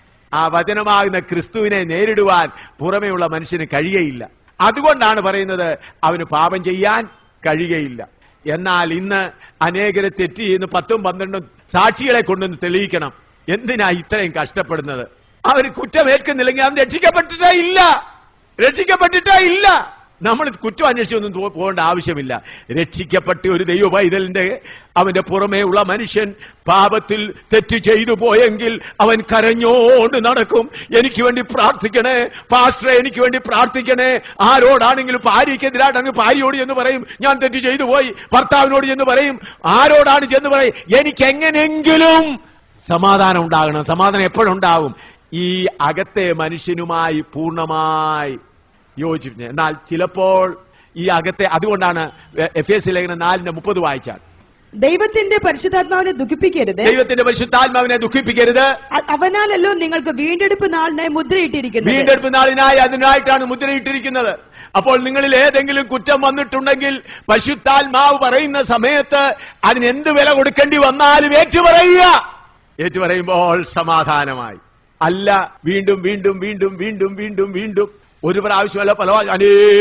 ആ വചനമാകുന്ന ക്രിസ്തുവിനെ നേരിടുവാൻ പുറമെയുള്ള മനുഷ്യന് കഴിയയില്ല അതുകൊണ്ടാണ് പറയുന്നത് അവന് പാപം ചെയ്യാൻ കഴിയുകയില്ല എന്നാൽ ഇന്ന് അനേകരെ തെറ്റ് ചെയ്യുന്ന പത്തും പന്ത്രണ്ടും സാക്ഷികളെ കൊണ്ടൊന്ന് തെളിയിക്കണം എന്തിനാ ഇത്രയും കഷ്ടപ്പെടുന്നത് അവർ കുറ്റമേൽക്കുന്നില്ലെങ്കിൽ അവൻ രക്ഷിക്കപ്പെട്ടിട്ടേ ഇല്ല രക്ഷിക്കപ്പെട്ടിട്ടേ ഇല്ല നമ്മൾ കുറ്റം അന്വേഷിച്ചൊന്നും പോ- പോകേണ്ട ആവശ്യമില്ല രക്ഷിക്കപ്പെട്ട ഒരു ദൈവ പൈതലിന്റെ അവന്റെ പുറമേ ഉള്ള മനുഷ്യൻ പാപത്തിൽ തെറ്റ് ചെയ്തു പോയെങ്കിൽ അവൻ കരഞ്ഞോണ്ട് നടക്കും എനിക്ക് വേണ്ടി പ്രാർത്ഥിക്കണേ പാസ്റ്ററെ എനിക്ക് വേണ്ടി പ്രാർത്ഥിക്കണേ ആരോടാണെങ്കിലും ഭാര്യയ്ക്കെതിരായിട്ടാണെങ്കിൽ ഭാര്യയോട് എന്ന് പറയും ഞാൻ തെറ്റ് ചെയ്തു പോയി ഭർത്താവിനോട് ചെന്ന് പറയും ആരോടാണ് ചെന്ന് പറയും എനിക്ക് എങ്ങനെങ്കിലും സമാധാനം ഉണ്ടാകണം സമാധാനം എപ്പോഴുണ്ടാകും ഈ അകത്തെ മനുഷ്യനുമായി പൂർണ്ണമായി യോജിപ്പിച്ചു എന്നാൽ ചിലപ്പോൾ ഈ അകത്തെ അതുകൊണ്ടാണ് എഫ് എസ് ലേഖനം നാലിന്റെ മുപ്പത് വായിച്ചാൽ ദൈവത്തിന്റെ പരിശുദ്ധാത്മാവിനെ ദുഃഖിപ്പിക്കരുത് ദൈവത്തിന്റെ പരിശുദ്ധാത്മാവിനെ ദുഃഖിപ്പിക്കരുത് അ- അവനാലല്ലോ നിങ്ങൾക്ക് വീണ്ടെടുപ്പ് നാളിനായി മുദ്രയിട്ടിരിക്കുന്നത് വീണ്ടെടുപ്പ് നാളിനായി അതിനായിട്ടാണ് മുദ്രയിട്ടിരിക്കുന്നത് അപ്പോൾ നിങ്ങളിൽ ഏതെങ്കിലും കുറ്റം വന്നിട്ടുണ്ടെങ്കിൽ പശുത്താത്മാവ് പറയുന്ന സമയത്ത് അതിന് എന്ത് വില കൊടുക്കേണ്ടി വന്നാലും ഏറ്റുപറയുക ഏറ്റുപറയുമ്പോൾ സമാധാനമായി അല്ല വീണ്ടും വീണ്ടും വീണ്ടും വീണ്ടും വീണ്ടും വീണ്ടും ഒരു പ്രാവശ്യമല്ല പല പ്രാവശ്യം,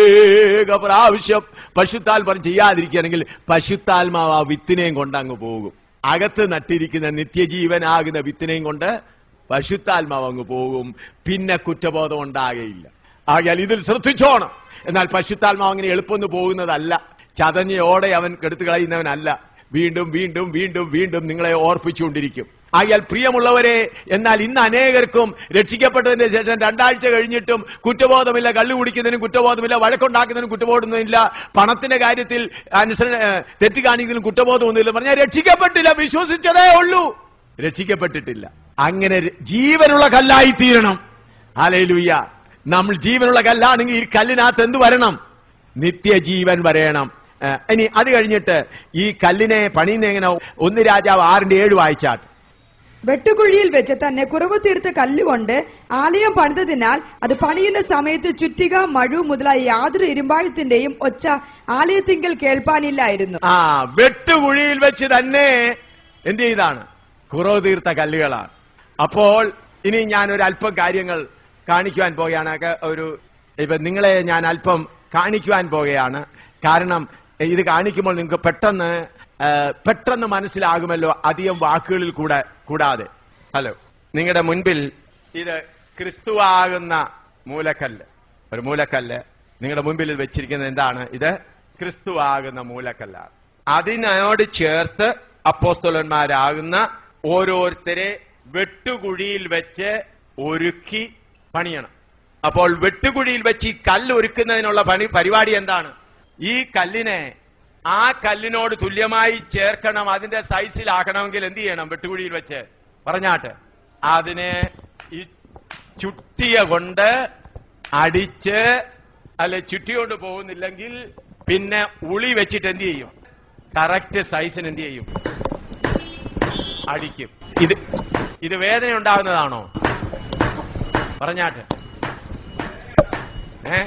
അനേക പ്രാവശ്യം പശുത്താൽ പറഞ്ഞ് ചെയ്യാതിരിക്കുകയാണെങ്കിൽ പശുത്താത്മാവ് ആ വിത്തിനെയും കൊണ്ട് അങ്ങ് പോകും അകത്ത് നട്ടിരിക്കുന്ന നിത്യജീവനാകുന്ന വിത്തിനെയും കൊണ്ട് പശുത്താത്മാവ് അങ്ങ് പോകും പിന്നെ കുറ്റബോധം ഉണ്ടാകയില്ല ആകയാൽ ഇതിൽ ശ്രദ്ധിച്ചോണം എന്നാൽ പശുത്താത്മാവ് അങ്ങനെ എളുപ്പമൊന്ന് പോകുന്നതല്ല ചതഞ്ഞയോടെ അവൻ കെടുത്തു കളയുന്നവനല്ല വീണ്ടും വീണ്ടും വീണ്ടും വീണ്ടും നിങ്ങളെ ഓർപ്പിച്ചുകൊണ്ടിരിക്കും ആകയാൽ പ്രിയമുള്ളവരെ എന്നാൽ ഇന്ന് അനേകർക്കും രക്ഷിക്കപ്പെട്ടതിന് ശേഷം രണ്ടാഴ്ച കഴിഞ്ഞിട്ടും കുറ്റബോധമില്ല കള്ളു കുടിക്കുന്നതിനും കുറ്റബോധമില്ല വഴക്കുണ്ടാക്കുന്നതിനും കുറ്റബോധമൊന്നുമില്ല പണത്തിന്റെ കാര്യത്തിൽ അനുസരണ ഏഹ്, തെറ്റ് കാണിക്കുന്നതിനും കുറ്റബോധമൊന്നുമില്ല പറഞ്ഞാൽ രക്ഷിക്കപ്പെട്ടില്ല വിശ്വസിച്ചതേ ഉള്ളൂ രക്ഷിക്കപ്പെട്ടിട്ടില്ല അങ്ങനെ ര- ജീവനുള്ള കല്ലായി തീരണം ഹാലേലുയ്യ നമ്മൾ ജീവനുള്ള കല്ലാണെങ്കിൽ ഈ കല്ലിനകത്ത് എന്ത് വരണം നിത്യജീവൻ വരയണം ഏഹ്, ഇനി അത് കഴിഞ്ഞിട്ട് ഈ കല്ലിനെ പണിയുന്ന എങ്ങനെ ഒന്ന് രാജാവ് ആറിന്റെ ഏഴ് വായിച്ചാട്ട് വെട്ടുകുഴിയിൽ വെച്ച് തന്നെ കുറവ് തീർത്ത കല്ലുകൊണ്ട് ആലയം പണിതതിനാൽ അത് പണിയുന്ന സമയത്ത് ചുറ്റിക മഴു മുതലായ യാതൊരു ഇരുമ്പായത്തിന്റെയും ഒച്ച ആലയത്തിങ്കൽ കേൾപ്പാനില്ലായിരുന്നു ആ വെട്ടുകുഴിയിൽ വെച്ച് തന്നെ എന്ത് ചെയ്താണ് കുറവ് തീർത്ത കല്ലുകളാണ് അപ്പോൾ ഇനി ഞാൻ ഒരു അല്പം കാര്യങ്ങൾ കാണിക്കുവാൻ പോകുകയാണ് ഒക്കെ ഒരു ഇപ്പൊ നിങ്ങളെ ഞാൻ അല്പം കാണിക്കുവാൻ പോകുകയാണ് കാരണം ഇത് കാണിക്കുമ്പോൾ നിങ്ങൾക്ക് പെട്ടെന്ന് ആ, പെട്ടെന്ന് മനസ്സിലാകുമല്ലോ അധികം വാക്കുകളിൽ കൂടെ കൂടാതെ ഹലോ നിങ്ങളുടെ മുൻപിൽ ഇത് ക്രിസ്തുവാകുന്ന മൂലക്കല്ല് ഒരു മൂലക്കല്ല് നിങ്ങളുടെ മുൻപിൽ ഇത് വെച്ചിരിക്കുന്നത് എന്താണ് ഇത് ക്രിസ്തുവാകുന്ന മൂലക്കല്ലാണ് അതിനോട് ചേർത്ത് അപ്പോസ്തലന്മാരാകുന്ന ഓരോരുത്തരെ വെട്ടുകുഴിയിൽ വെച്ച് ഒരുക്കി പണിയണം അപ്പോൾ വെട്ടുകുഴിയിൽ വെച്ച് ഈ കല്ല് ഒരുക്കുന്നതിനുള്ള പണി പരിപാടി എന്താണ് ഈ കല്ലിനെ ആ കല്ലിനോട് തുല്യമായി ചേർക്കണം അതിന്റെ സൈസിലാക്കണമെങ്കിൽ എന്ത് ചെയ്യണം വെട്ടുകുഴിയിൽ വെച്ച് പറഞ്ഞാട്ട് അതിനെ ഈ ചുട്ടിയ കൊണ്ട് അടിച്ച് അല്ലെ ചുറ്റി കൊണ്ട് പോകുന്നില്ലെങ്കിൽ പിന്നെ ഉളി വെച്ചിട്ട് എന്ത് ചെയ്യും കറക്റ്റ് സൈസിന് എന്ത് ചെയ്യും അടിക്കും ഇത് ഇത് വേദന ഉണ്ടാകുന്നതാണോ പറഞ്ഞാട്ട് ഏ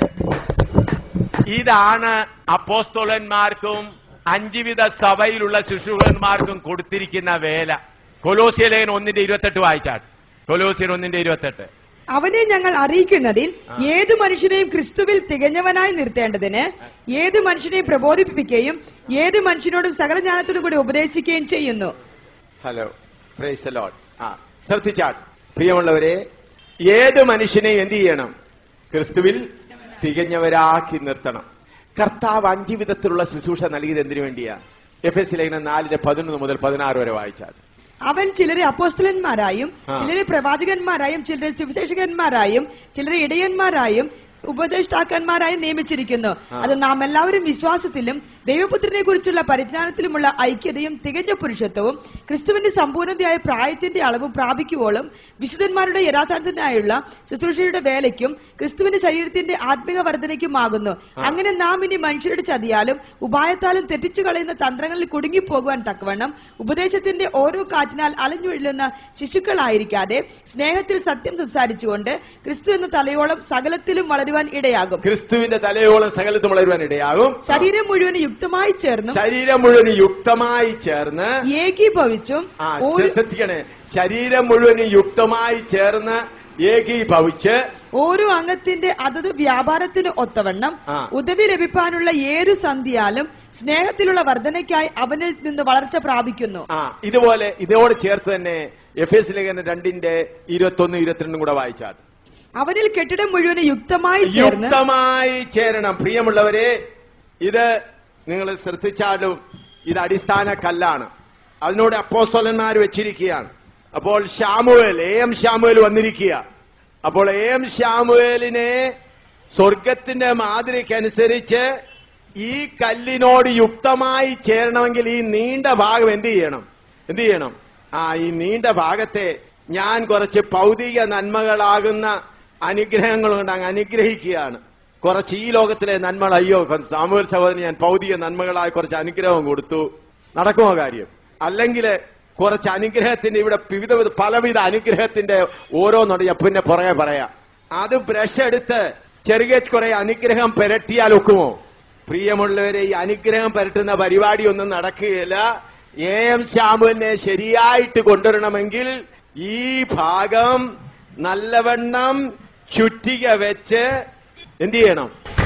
ഇതാണ് അപ്പോസ്തോലന്മാർക്കും അഞ്ചുവിധ സഭയിലുള്ള ശുശ്രൂഷന്മാർക്കും കൊടുത്തിരിക്കുന്ന വേല കൊലോസിയലേൻ ഒന്നിന്റെ ഇരുപത്തെട്ട് വായിച്ചാട്ട് കൊലോസിയൻ ഒന്നിന്റെ ഇരുപത്തെട്ട് അവനെ ഞങ്ങൾ അറിയിക്കുന്നതിൽ ഏതു മനുഷ്യനെയും ക്രിസ്തുവിൽ തികഞ്ഞവനായി നിർത്തേണ്ടതിന് ഏത് മനുഷ്യനെയും പ്രബോധിപ്പിക്കുകയും ഏത് മനുഷ്യനോടും സകല ജ്ഞാനത്തോടും കൂടി ഉപദേശിക്കുകയും ചെയ്യുന്നു ഹലോ പ്രൈസ് ലോഡ് ആ ശ്രദ്ധിച്ചാട്ട് പ്രിയമുള്ളവരെ ഏത് മനുഷ്യനെയും എന്ത് ചെയ്യണം ക്രിസ്തുവിൽ തികഞ്ഞവരാക്കി നിർത്തണം കർത്താവ് അഞ്ചു വിധത്തിലുള്ള ശുശ്രൂഷ നൽകിയത് എന്തിനു വേണ്ടിയാ എഫ് എസ് ലേഖനം നാലിന്റെ പതിനൊന്ന് മുതൽ പതിനാറ് വരെ വായിച്ചാൽ അവൻ ചിലരെ അപ്പോസ്തലന്മാരായും ആ. ചിലരെ പ്രവാചകന്മാരായും ചിലരെ സുവിശേഷകന്മാരായും ചിലരെ ഇടയന്മാരായും ഉപദേഷ്ടാക്കന്മാരായും നിയമിച്ചിരിക്കുന്നു അത് നാം എല്ലാവരും വിശ്വാസത്തിലും ദൈവപുത്രനെ കുറിച്ചുള്ള പരിജ്ഞാനത്തിലുമുള്ള ഐക്യതയും തികഞ്ഞ പുരുഷത്വവും ക്രിസ്തുവിന്റെ സമ്പൂർണ്ണതയായ പ്രായത്തിന്റെ അളവും പ്രാപിക്കുവോളും വിശുദ്ധന്മാരുടെ യഥാർത്ഥത്തിനായുള്ള ശുശ്രൂഷയുടെ വേലയ്ക്കും ക്രിസ്തുവിന്റെ ശരീരത്തിന്റെ ആത്മിക വർധനയ്ക്കുമാകുന്നു അങ്ങനെ നാം ഇനി മനുഷ്യരുടെ ചതിയാലും ഉപായത്താലും തെറ്റിച്ചു കളയുന്ന തന്ത്രങ്ങളിൽ കുടുങ്ങിപ്പോകുവാൻ തക്കവണ്ണം ഉപദേശത്തിന്റെ ഓരോ കാറ്റിനാൽ അലഞ്ഞൊഴിലുന്ന ശിശുക്കളായിരിക്കാതെ സ്നേഹത്തിൽ സത്യം സംസാരിച്ചുകൊണ്ട് ക്രിസ്തു എന്ന തലയോളം സകലത്തിലും വളരുവാൻ ഇടയാകും ക്രിസ്തുവിന്റെ തലയോളം സകലത്തും വളരുവാൻ ഇടയാകും ശരീരം മുഴുവൻ യുക്തമായി ചേർന്നും ശരീരം മുഴുവൻ യുക്തമായി ചേർന്ന് ഏകീഭവിച്ചും ആ ഓരോ- ശ്രദ്ധിക്കണേ ശരീരം മുഴുവൻ യുക്തമായി ചേർന്ന് ഏകീഭവിച്ച് ഓരോ അംഗത്തിന്റെ അതത് വ്യാപാരത്തിന് ഒത്തവണ്ണം ആ. ഉദവി ലഭിക്കാനുള്ള ഏതു സന്ധിയാലും സ്നേഹത്തിലുള്ള വർധനയ്ക്കായി അവനിൽ നിന്ന് വളർച്ച പ്രാപിക്കുന്നു ആ ഇതുപോലെ ഇതോട് ചേർത്ത് തന്നെ എഫ് എസ് ലേഖനം രണ്ടിന്റെ ഇരുപത്തൊന്ന് ഇരുപത്തിരണ്ടും കൂടെ വായിച്ചാൽ അവനിൽ കെട്ടിടം മുഴുവൻ യുക്തമായി ചേർന്ന് യുക്തമായി ചേരണം പ്രിയമുള്ളവരെ ഇത് നിങ്ങൾ ശ്രദ്ധിച്ചാലും ഇത് അടിസ്ഥാന കല്ലാണ് അതിനോട് അപ്പോസ്തോലന്മാർ വെച്ചിരിക്കുകയാണ് അപ്പോൾ ഷാമുവേൽ എ എം ഷാമുവേൽ വന്നിരിക്കുക അപ്പോൾ എ എം ഷാമുവേലിനെ സ്വർഗത്തിന്റെ മാതൃക്കനുസരിച്ച് ഈ കല്ലിനോട് യുക്തമായി ചേരണമെങ്കിൽ ഈ നീണ്ട ഭാഗം എന്ത് ചെയ്യണം എന്ത് ചെയ്യണം ആ ഈ നീണ്ട ഭാഗത്തെ ഞാൻ കുറച്ച് ഭൗതിക നന്മകളാകുന്ന അനുഗ്രഹങ്ങൾ കൊണ്ട് അങ്ങ് അനുഗ്രഹിക്കുകയാണ് കുറച്ച് ഈ ലോകത്തിലെ നന്മകൾ അയ്യോ സാമൂഹ്യ സഹോദരൻ ഞാൻ ഭൗതിക നന്മകളായ കുറച്ച് അനുഗ്രഹം കൊടുത്തു നടക്കുമോ കാര്യം അല്ലെങ്കിൽ കുറച്ച് അനുഗ്രഹത്തിന്റെ ഇവിടെ വിവിധ വിധ പലവിധ അനുഗ്രഹത്തിന്റെ ഓരോന്നോട് ഞാൻ പിന്നെ പുറകെ പറയാം അത് ബ്രഷ് എടുത്ത് ചെറുകെ കുറെ അനുഗ്രഹം പെരട്ടിയാൽ ഒക്കുമോ പ്രിയമുള്ളവരെ ഈ അനുഗ്രഹം പരട്ടുന്ന പരിപാടി ഒന്നും നടക്കുകയില്ല എ എം ശാമുവിനെ ശരിയായിട്ട് കൊണ്ടുവരണമെങ്കിൽ ഈ ഭാഗം നല്ലവണ്ണം ചുറ്റിക വെച്ച് എന്ത് ചെയ്യണം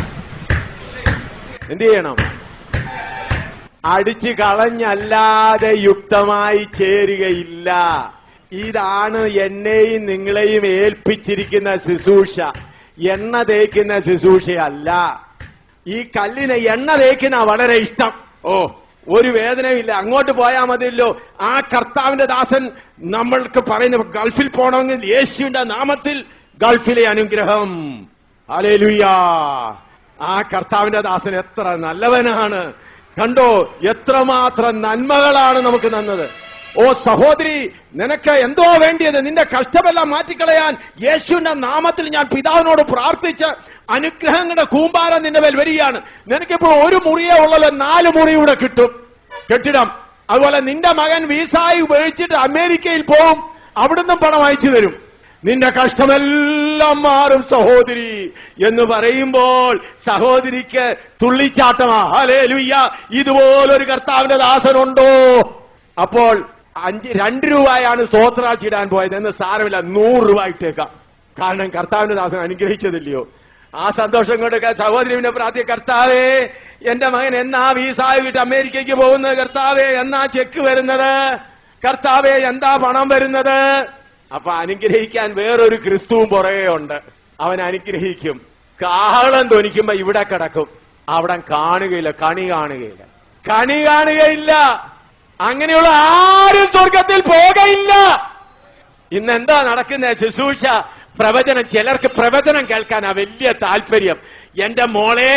എന്ത് ചെയ്യണം അടിച്ചു കളഞ്ഞല്ലാതെ യുക്തമായി ചേരുകയില്ല ഇതാണ് എന്നെയും നിങ്ങളെയും ഏൽപ്പിച്ചിരിക്കുന്ന ശുശ്രൂഷ എണ്ണ തേക്കുന്ന ശുശ്രൂഷയല്ല ഈ കല്ലിന് എണ്ണ തേക്കുന്ന വളരെ ഇഷ്ടം ഓ ഒരു വേദനയില്ല അങ്ങോട്ട് പോയാൽ മതിയല്ലോ ആ കർത്താവിന്റെ ദാസൻ നമ്മൾക്ക് പറയുന്ന ഗൾഫിൽ പോകണമെങ്കിൽ യേശുവിന്റെ നാമത്തിൽ ഗൾഫിലെ അനുഗ്രഹം അലേലുയാ ആ കർത്താവിന്റെ ദാസൻ എത്ര നല്ലവനാണ് കണ്ടോ എത്രമാത്രം നന്മകളാണ് നമുക്ക് തന്നത് ഓ സഹോദരി നിനക്ക് എന്തോ വേണ്ടിയത് നിന്റെ കഷ്ടമെല്ലാം മാറ്റിക്കളയാൻ യേശുവിന്റെ നാമത്തിൽ ഞാൻ പിതാവിനോട് പ്രാർത്ഥിച്ച് അനുഗ്രഹങ്ങളുടെ കൂമ്പാരം നിന്റെ മേൽ വരികയാണ് നിനക്കിപ്പോൾ ഒരു മുറിയേ ഉള്ളല്ലോ നാല് മുറി കൂടെ കിട്ടും കെട്ടിടം അതുപോലെ നിന്റെ മകൻ വീസായി ഉപയോഗിച്ചിട്ട് അമേരിക്കയിൽ പോവും അവിടുന്ന് പണം അയച്ചു തരും നിന്റെ കഷ്ടമെല്ലാം മാറും സഹോദരി എന്ന് പറയുമ്പോൾ സഹോദരിക്ക് തുള്ളിച്ചാട്ടമാ ഹലേ ലുയ്യ ഇതുപോലൊരു കർത്താവിന്റെ ദാസനുണ്ടോ അപ്പോൾ അഞ്ച് രണ്ട് രൂപയാണ് സ്തോത്രാഴ്ച ഇടാൻ പോയത് എന്ന് സാരമില്ല നൂറ് രൂപ ഇട്ടേക്കാം കാരണം കർത്താവിന്റെ ദാസൻ അനുഗ്രഹിച്ചതില്ലയോ ആ സന്തോഷം കൊണ്ട് ക- സഹോദരി പിന്നെ പ്രാർത്ഥിയ കർത്താവേ എന്റെ മകൻ എന്നാ വീസായി വിട്ട് അമേരിക്കയ്ക്ക് പോകുന്നത് കർത്താവേ എന്നാ ചെക്ക് വരുന്നത് കർത്താവേ എന്താ പണം വരുന്നത് അപ്പൊ അനുഗ്രഹിക്കാൻ വേറൊരു ക്രിസ്തുവും പുറകെ ഉണ്ട് അവൻ അനുഗ്രഹിക്കും കാഹളം ധ്വനിക്കുമ്പോ ഇവിടെ കിടക്കും അവിടെ കാണുകയില്ല കണി കാണുകയില്ല കണി കാണുകയില്ല അങ്ങനെയുള്ള ആരും സ്വർഗത്തിൽ പോകയില്ല ഇന്ന് എന്താ നടക്കുന്ന ശുശ്രൂഷ പ്രവചനം ചിലർക്ക് പ്രവചനം കേൾക്കാനാ വലിയ താല്പര്യം എന്റെ മോളെ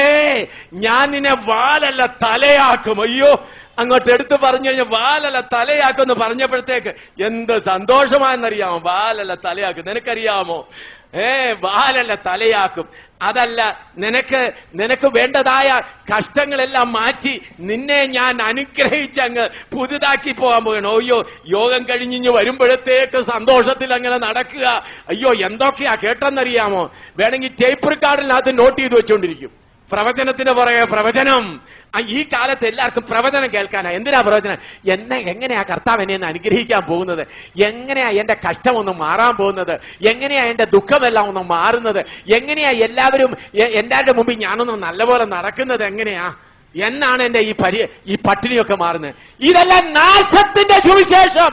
ഞാൻ നിന്നെ വാലല്ല തലയാക്കും അയ്യോ അങ്ങോട്ട് എടുത്തു പറഞ്ഞു കഴിഞ്ഞാൽ വാലല്ല തലയാക്കും എന്ന് പറഞ്ഞപ്പോഴത്തേക്ക് എന്ത് സന്തോഷമായെന്നറിയാമോ വാലല്ല തലയാക്കും നിനക്കറിയാമോ ഏ വാലല്ല തലയാക്കും അതല്ല നിനക്ക് നിനക്ക് വേണ്ടതായ കഷ്ടങ്ങളെല്ലാം മാറ്റി നിന്നെ ഞാൻ അനുഗ്രഹിച്ച് അങ്ങ് പുതുതാക്കി പോകാൻ പോകണം അയ്യോ യോഗം കഴിഞ്ഞിഞ്ഞ് വരുമ്പോഴത്തേക്ക് സന്തോഷത്തിൽ അങ്ങനെ നടക്കുക അയ്യോ എന്തൊക്കെയാ കേട്ടെന്നറിയാമോ വേണമെങ്കിൽ ടേപ്പ് റെക്കാർഡിനകത്ത് നോട്ട് ചെയ്ത് വെച്ചോണ്ടിരിക്കും പ്രവചനത്തിന് പുറകെ പ്രവചനം ആ, ഈ കാലത്ത് എല്ലാവർക്കും പ്രവചനം കേൾക്കാനാ എന്തിനാ പ്രവചനം എന്നെ എങ്ങനെയാ കർത്താവ് എന്നെ ഒന്ന് അനുഗ്രഹിക്കാൻ പോകുന്നത് എങ്ങനെയാ എന്റെ കഷ്ടം ഒന്ന് മാറാൻ പോകുന്നത് എങ്ങനെയാ എന്റെ ദുഃഖമെല്ലാം ഒന്ന് മാറുന്നത് എങ്ങനെയാ എല്ലാവരും എ- എല്ലാവരുടെ മുമ്പിൽ ഞാനൊന്ന് നല്ലപോലെ നടക്കുന്നത് എങ്ങനെയാ എന്നാണ് എന്റെ ഈ പരി ഈ പട്ടിണിയൊക്കെ മാറുന്നത് ഇതെല്ലാം നാശത്തിന്റെ സുവിശേഷം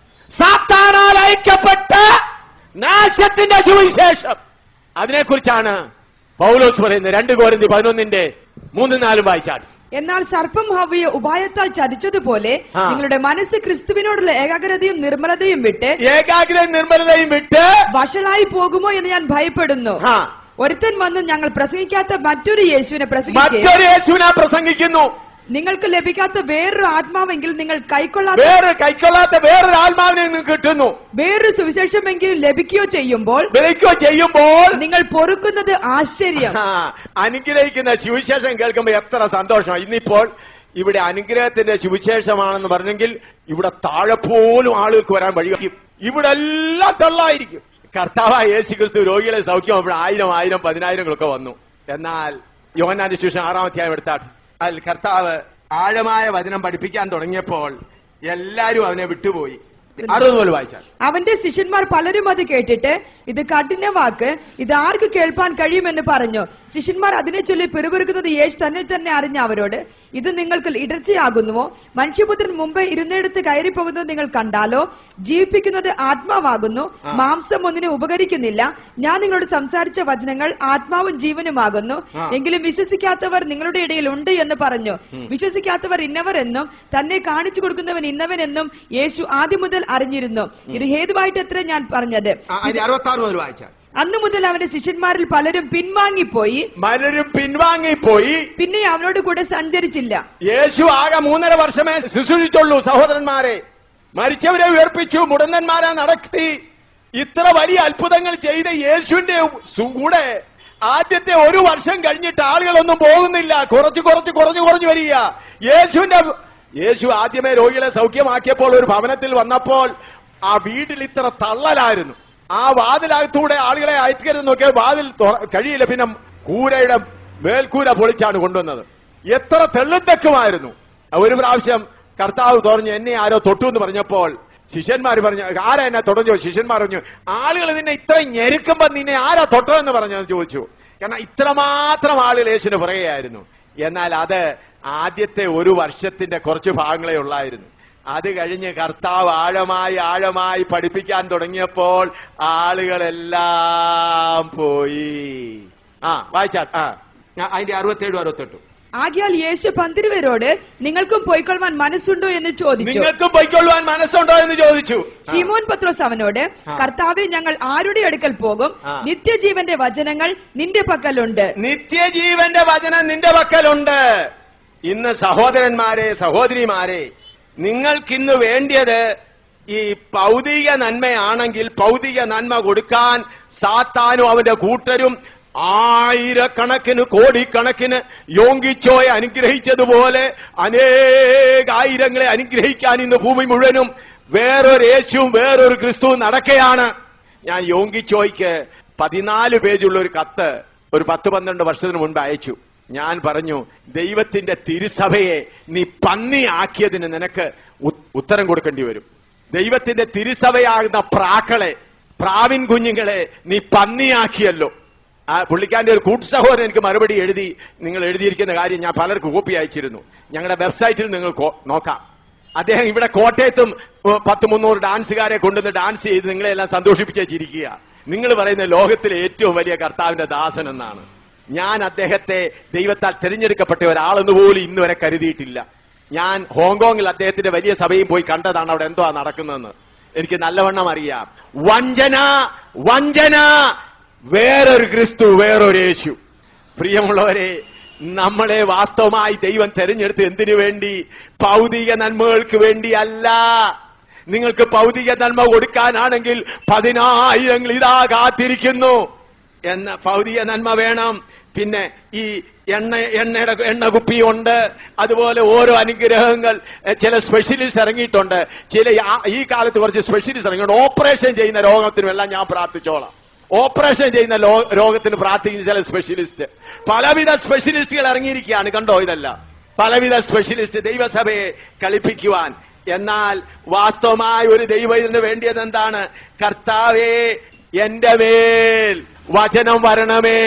സാത്താനാൽ അയക്കപ്പെട്ട നാശത്തിന്റെ സുവിശേഷം അതിനെക്കുറിച്ചാണ് പൗലോസ് പറയുന്നത് രണ്ട് കോരിന്തി പതിനൊന്നിന്റെ മൂന്നും നാലും വായിച്ചാൽ എന്നാൽ സർപ്പം ഹവയെ ഉപായത്താൽ ചതിച്ചതുപോലെ ആ. നിങ്ങളുടെ മനസ്സ് ക്രിസ്തുവിനോടുള്ള ഏകാഗ്രതയും നിർമ്മലതയും വിട്ട് ഏകാഗ്രത നിർമ്മലതയും വിട്ട് വഷളായി പോകുമോ എന്ന് ഞാൻ ഭയപ്പെടുന്നു ആ. ഒരുത്തൻ വന്ന് ഞങ്ങൾ പ്രസംഗിക്കാത്ത മറ്റൊരു യേശുവിനെ പ്രസംഗിക്കുകയും മറ്റൊരു യേശുവിനെ പ്രസംഗിക്കുന്നു നിങ്ങൾക്ക് ലഭിക്കാത്ത വേറൊരു ആത്മാവെങ്കിൽ നിങ്ങൾ കൈക്കൊള്ളാത്ത വേറെ കൈക്കൊള്ളാത്ത വേറൊരു ആത്മാവിനെ നിങ്ങൾക്ക് കിട്ടുന്നു വേറൊരു സുവിശേഷമെങ്കിലും ലഭിക്കുകയോ ചെയ്യുമ്പോൾ വിളിക്കുകയോ ചെയ്യുമ്പോൾ നിങ്ങൾ പൊറുക്കുന്നത് ആശ്ചര്യം ആ, അനുഗ്രഹിക്കുന്ന സുവിശേഷം കേൾക്കുമ്പോ എത്ര സന്തോഷം ഇന്നിപ്പോൾ ഇവിടെ അനുഗ്രഹത്തിന്റെ സുവിശേഷമാണെന്ന് പറഞ്ഞെങ്കിൽ ഇവിടെ താഴെ പോലും ആളുകൾക്ക് വരാൻ വഴിയും ഇവിടെ എല്ലാം തള്ളായിരിക്കും കർത്താവായ യേശു ക്രിസ്തു രോഗികളെ സൗഖ്യമാകുമ്പോൾ ആയിരം ആയിരം പതിനായിരങ്ങളൊക്കെ വന്നു എന്നാൽ യോഹന്നാന്റെ ശേഷം ആറാം അധ്യായം എടുത്താട്ട് അതിൽ കർത്താവ് ആഴമായ വചനം പഠിപ്പിക്കാൻ തുടങ്ങിയപ്പോൾ എല്ലാരും അവനെ വിട്ടുപോയി അറുപത് പോലെ വായിച്ചാൽ അവന്റെ ശിഷ്യന്മാർ പലരും അത് കേട്ടിട്ട് ഇത് കഠിന വാക്ക് ഇത് ആർക്ക് കേൾപ്പാൻ കഴിയുമെന്ന് പറഞ്ഞു ശിഷ്യന്മാർ അതിനെ ചൊല്ലി പിറുപിറുക്കുന്നത് യേശു തന്നെ തന്നെ അറിഞ്ഞ അവരോട് ഇത് നിങ്ങൾക്ക് ഇടർച്ചയാകുന്നുവോ മനുഷ്യപുത്രൻ മുമ്പ് ഇരുന്നിടത്ത് കയറി പോകുന്നത് നിങ്ങൾ കണ്ടാലോ ജീവിപ്പിക്കുന്നത് ആത്മാവാകുന്നു മാംസം ഒന്നിനും ഉപകരിക്കുന്നില്ല ഞാൻ നിങ്ങളോട് സംസാരിച്ച വചനങ്ങൾ ആത്മാവും ജീവനുമാകുന്നു എങ്കിലും വിശ്വസിക്കാത്തവർ നിങ്ങളുടെ ഇടയിൽ ഉണ്ട് എന്ന് പറഞ്ഞു വിശ്വസിക്കാത്തവർ ഇന്നവർ എന്നും തന്നെ കാണിച്ചു കൊടുക്കുന്നവൻ ഇന്നവൻ എന്നും യേശു ആദ്യം മുതൽ അറിഞ്ഞിരുന്നു ഇത് ഹേതുവായിട്ട് എത്ര ഞാൻ പറഞ്ഞത് അതിന്റെ അറുപത്തി ആറ് മുതൽ വായിച്ചാൽ അന്നു മുതൽ അവന്റെ ശിഷ്യന്മാരിൽ പലരും പിൻവാങ്ങിപ്പോയി പലരും പിൻവാങ്ങിപ്പോയി പിന്നെ അവനോട് കൂടെ സഞ്ചരിച്ചില്ല യേശു ആകെ മൂന്നര വർഷമേ ശുശ്രൂഷിച്ചുള്ളൂ സഹോദരന്മാരെ മരിച്ചവരെ ഉയർപ്പിച്ചു മുടന്തന്മാരെ നടത്തി ഇത്ര വലിയ അത്ഭുതങ്ങൾ ചെയ്ത യേശുവിന്റെ സു- കൂടെ ആദ്യത്തെ ഒരു വർഷം കഴിഞ്ഞിട്ട് ആളുകളൊന്നും പോകുന്നില്ല കുറച്ച് കുറച്ച് കുറഞ്ഞു കുറഞ്ഞു വരിക യേശുവിന്റെ യേശു ആദ്യമേ രോഗികളെ സൗഖ്യമാക്കിയപ്പോൾ ഒരു ഭവനത്തിൽ വന്നപ്പോൾ ആ വീട്ടിൽ ഇത്ര തള്ളലായിരുന്നു ആ വാതിലകത്തൂടെ ആളുകളെ അയച്ചുകരുത് നോക്കിയാൽ വാതിൽ തുറ- കഴിയില്ല പിന്നെ കൂരയുടെ മേൽക്കൂര പൊളിച്ചാണ് കൊണ്ടുവന്നത് എത്ര തെള്ളുന്തക്കുമായിരുന്നു ഒരു പ്രാവശ്യം കർത്താവ് തുറഞ്ഞു എന്നെ ആരോ തൊട്ടു എന്ന് പറഞ്ഞപ്പോൾ ശിഷ്യന്മാർ പറഞ്ഞു ആരാ എന്നെ തുടഞ്ഞു ശിഷ്യന്മാർ പറഞ്ഞു ആളുകൾ നിന്നെ ഇത്ര ഞെരുക്കുമ്പോ നിന്നെ ആരാ തൊട്ടതെന്ന് പറഞ്ഞെന്ന് ചോദിച്ചു കാരണം ഇത്രമാത്രം ആളുകൾ യേശുവിന് പുറകെയായിരുന്നു എന്നാൽ അത് ആദ്യത്തെ ഒരു വർഷത്തിന്റെ കുറച്ച് ഭാഗങ്ങളെ ഉള്ളായിരുന്നു അത് കഴിഞ്ഞ് കർത്താവ് ആഴമായി ആഴമായി പഠിപ്പിക്കാൻ തുടങ്ങിയപ്പോൾ ആളുകളെല്ലാം പോയി ആ വായിച്ചാ ആ ഞാൻ അതിന്റെ അറുപത്തേഴും അറുപത്തെട്ടും ആകിയാൽ യേശു പന്തിരുവരോട് നിങ്ങൾക്കും പോയിക്കൊള്ളുവാൻ മനസ്സുണ്ടോ എന്ന് ചോദിച്ചു നിങ്ങൾക്കും പൊയ്ക്കൊള്ളുവാൻ മനസ്സുണ്ടോ എന്ന് ചോദിച്ചു ഷിമോൻ പത്രോസ് അവനോട് കർത്താവെ ഞങ്ങൾ ആരുടെ അടുക്കൽ പോകും ആ. നിത്യജീവന്റെ വചനങ്ങൾ നിന്റെ പക്കലുണ്ട് നിത്യജീവന്റെ വചനം നിന്റെ പക്കലുണ്ട് ഇന്ന് സഹോദരന്മാരെ സഹോദരിമാരെ നിങ്ങൾക്കിന്ന് വേണ്ടിയത് ഈ ഭൗതിക നന്മയാണെങ്കിൽ ഭൗതിക നന്മ കൊടുക്കാൻ സാത്താനും അവന്റെ കൂട്ടരും ആയിരക്കണക്കിന് കോടിക്കണക്കിന് യോങ്കിച്ചോയെ അനുഗ്രഹിച്ചതുപോലെ അനേകായിരങ്ങളെ അനുഗ്രഹിക്കാൻ ഇന്ന് ഭൂമി മുഴുവനും വേറൊരു യേശുവും വേറൊരു ക്രിസ്തുവും നടക്കുകയാണ് ഞാൻ യോങ്കിച്ചോയ്ക്ക് പതിനാല് പേജുള്ള ഒരു കത്ത് ഒരു പത്ത് പന്ത്രണ്ട് വർഷത്തിന് മുൻപ് അയച്ചു ഞാൻ പറഞ്ഞു ദൈവത്തിന്റെ തിരുസഭയെ നീ പന്നിയാക്കിയതിന് നിനക്ക് ഉ- ഉത്തരം കൊടുക്കേണ്ടി വരും ദൈവത്തിന്റെ തിരുസഭയാകുന്ന പ്രാക്കളെ പ്രാവിൻ കുഞ്ഞുങ്ങളെ നീ പന്നിയാക്കിയല്ലോ ആ പുള്ളിക്കാരന്റെ ഒരു കൂട്ടു സഹോദരൻ എനിക്ക് മറുപടി എഴുതി നിങ്ങൾ എഴുതിയിരിക്കുന്ന കാര്യം ഞാൻ പലർക്കും കോപ്പി അയച്ചിരുന്നു ഞങ്ങളുടെ വെബ്സൈറ്റിൽ നിങ്ങൾ കോ- നോക്കാം അദ്ദേഹം ഇവിടെ കോട്ടയത്തും ഉം, പത്ത് മുന്നൂറ് ഡാൻസുകാരെ കൊണ്ടുവന്ന് ഡാൻസ് ചെയ്ത് നിങ്ങളെല്ലാം സന്തോഷിപ്പിച്ചിരിക്കുക നിങ്ങൾ പറയുന്ന ലോകത്തിലെ ഏറ്റവും വലിയ കർത്താവിന്റെ ദാസൻ എന്നാണ് ഞാൻ അദ്ദേഹത്തെ ദൈവത്താൽ തിരഞ്ഞെടുക്കപ്പെട്ട ഒരാളെന്ന് പോലും ഇന്ന് വരെ കരുതിയിട്ടില്ല ഞാൻ ഹോങ്കോങ്ങിൽ അദ്ദേഹത്തിന്റെ വലിയ സഭയും പോയി കണ്ടതാണ് അവിടെ എന്തോ നടക്കുന്നതെന്ന് എനിക്ക് നല്ലവണ്ണം അറിയാം വഞ്ചന വഞ്ചന വേറൊരു ക്രിസ്തു വേറൊരു യേശു പ്രിയമുള്ളവരെ നമ്മളെ വാസ്തവമായി ദൈവം തെരഞ്ഞെടുത്ത് എന്തിനു വേണ്ടി ഭൗതിക നന്മകൾക്ക് വേണ്ടി അല്ല നിങ്ങൾക്ക് ഭൗതിക നന്മ കൊടുക്കാനാണെങ്കിൽ പതിനായിരങ്ങൾ ഇതാ കാത്തിരിക്കുന്നു എന്ന ഭൗതിക നന്മ വേണം പിന്നെ ഈ എണ്ണ എണ്ണയുടെ എണ്ണ കുപ്പിയുണ്ട് അതുപോലെ ഓരോ അനുഗ്രഹങ്ങൾ എ, ചില സ്പെഷ്യലിസ്റ്റ് ഇറങ്ങിയിട്ടുണ്ട് ചില ആ- ഈ കാലത്ത് കുറച്ച് സ്പെഷ്യലിസ്റ്റ് ഇറങ്ങിയിട്ടുണ്ട് ഓപ്പറേഷൻ ചെയ്യുന്ന രോഗത്തിനും എല്ലാം ഞാൻ പ്രാർത്ഥിച്ചോളാം ഓപ്പറേഷൻ ചെയ്യുന്ന ലോ- രോഗത്തിന് പ്രാർത്ഥിക്കുന്ന ചില സ്പെഷ്യലിസ്റ്റ് പലവിധ സ്പെഷ്യലിസ്റ്റുകൾ ഇറങ്ങിയിരിക്കുകയാണ് കണ്ടോ ഇതെല്ലാം പലവിധ സ്പെഷ്യലിസ്റ്റ് ദൈവസഭയെ കളിപ്പിക്കുവാൻ എന്നാൽ വാസ്തവമായ ഒരു ദൈവത്തിന് വേണ്ടിയത് എന്താണ് കർത്താവേ എന്റെ മേൽ വചനം വരണമേ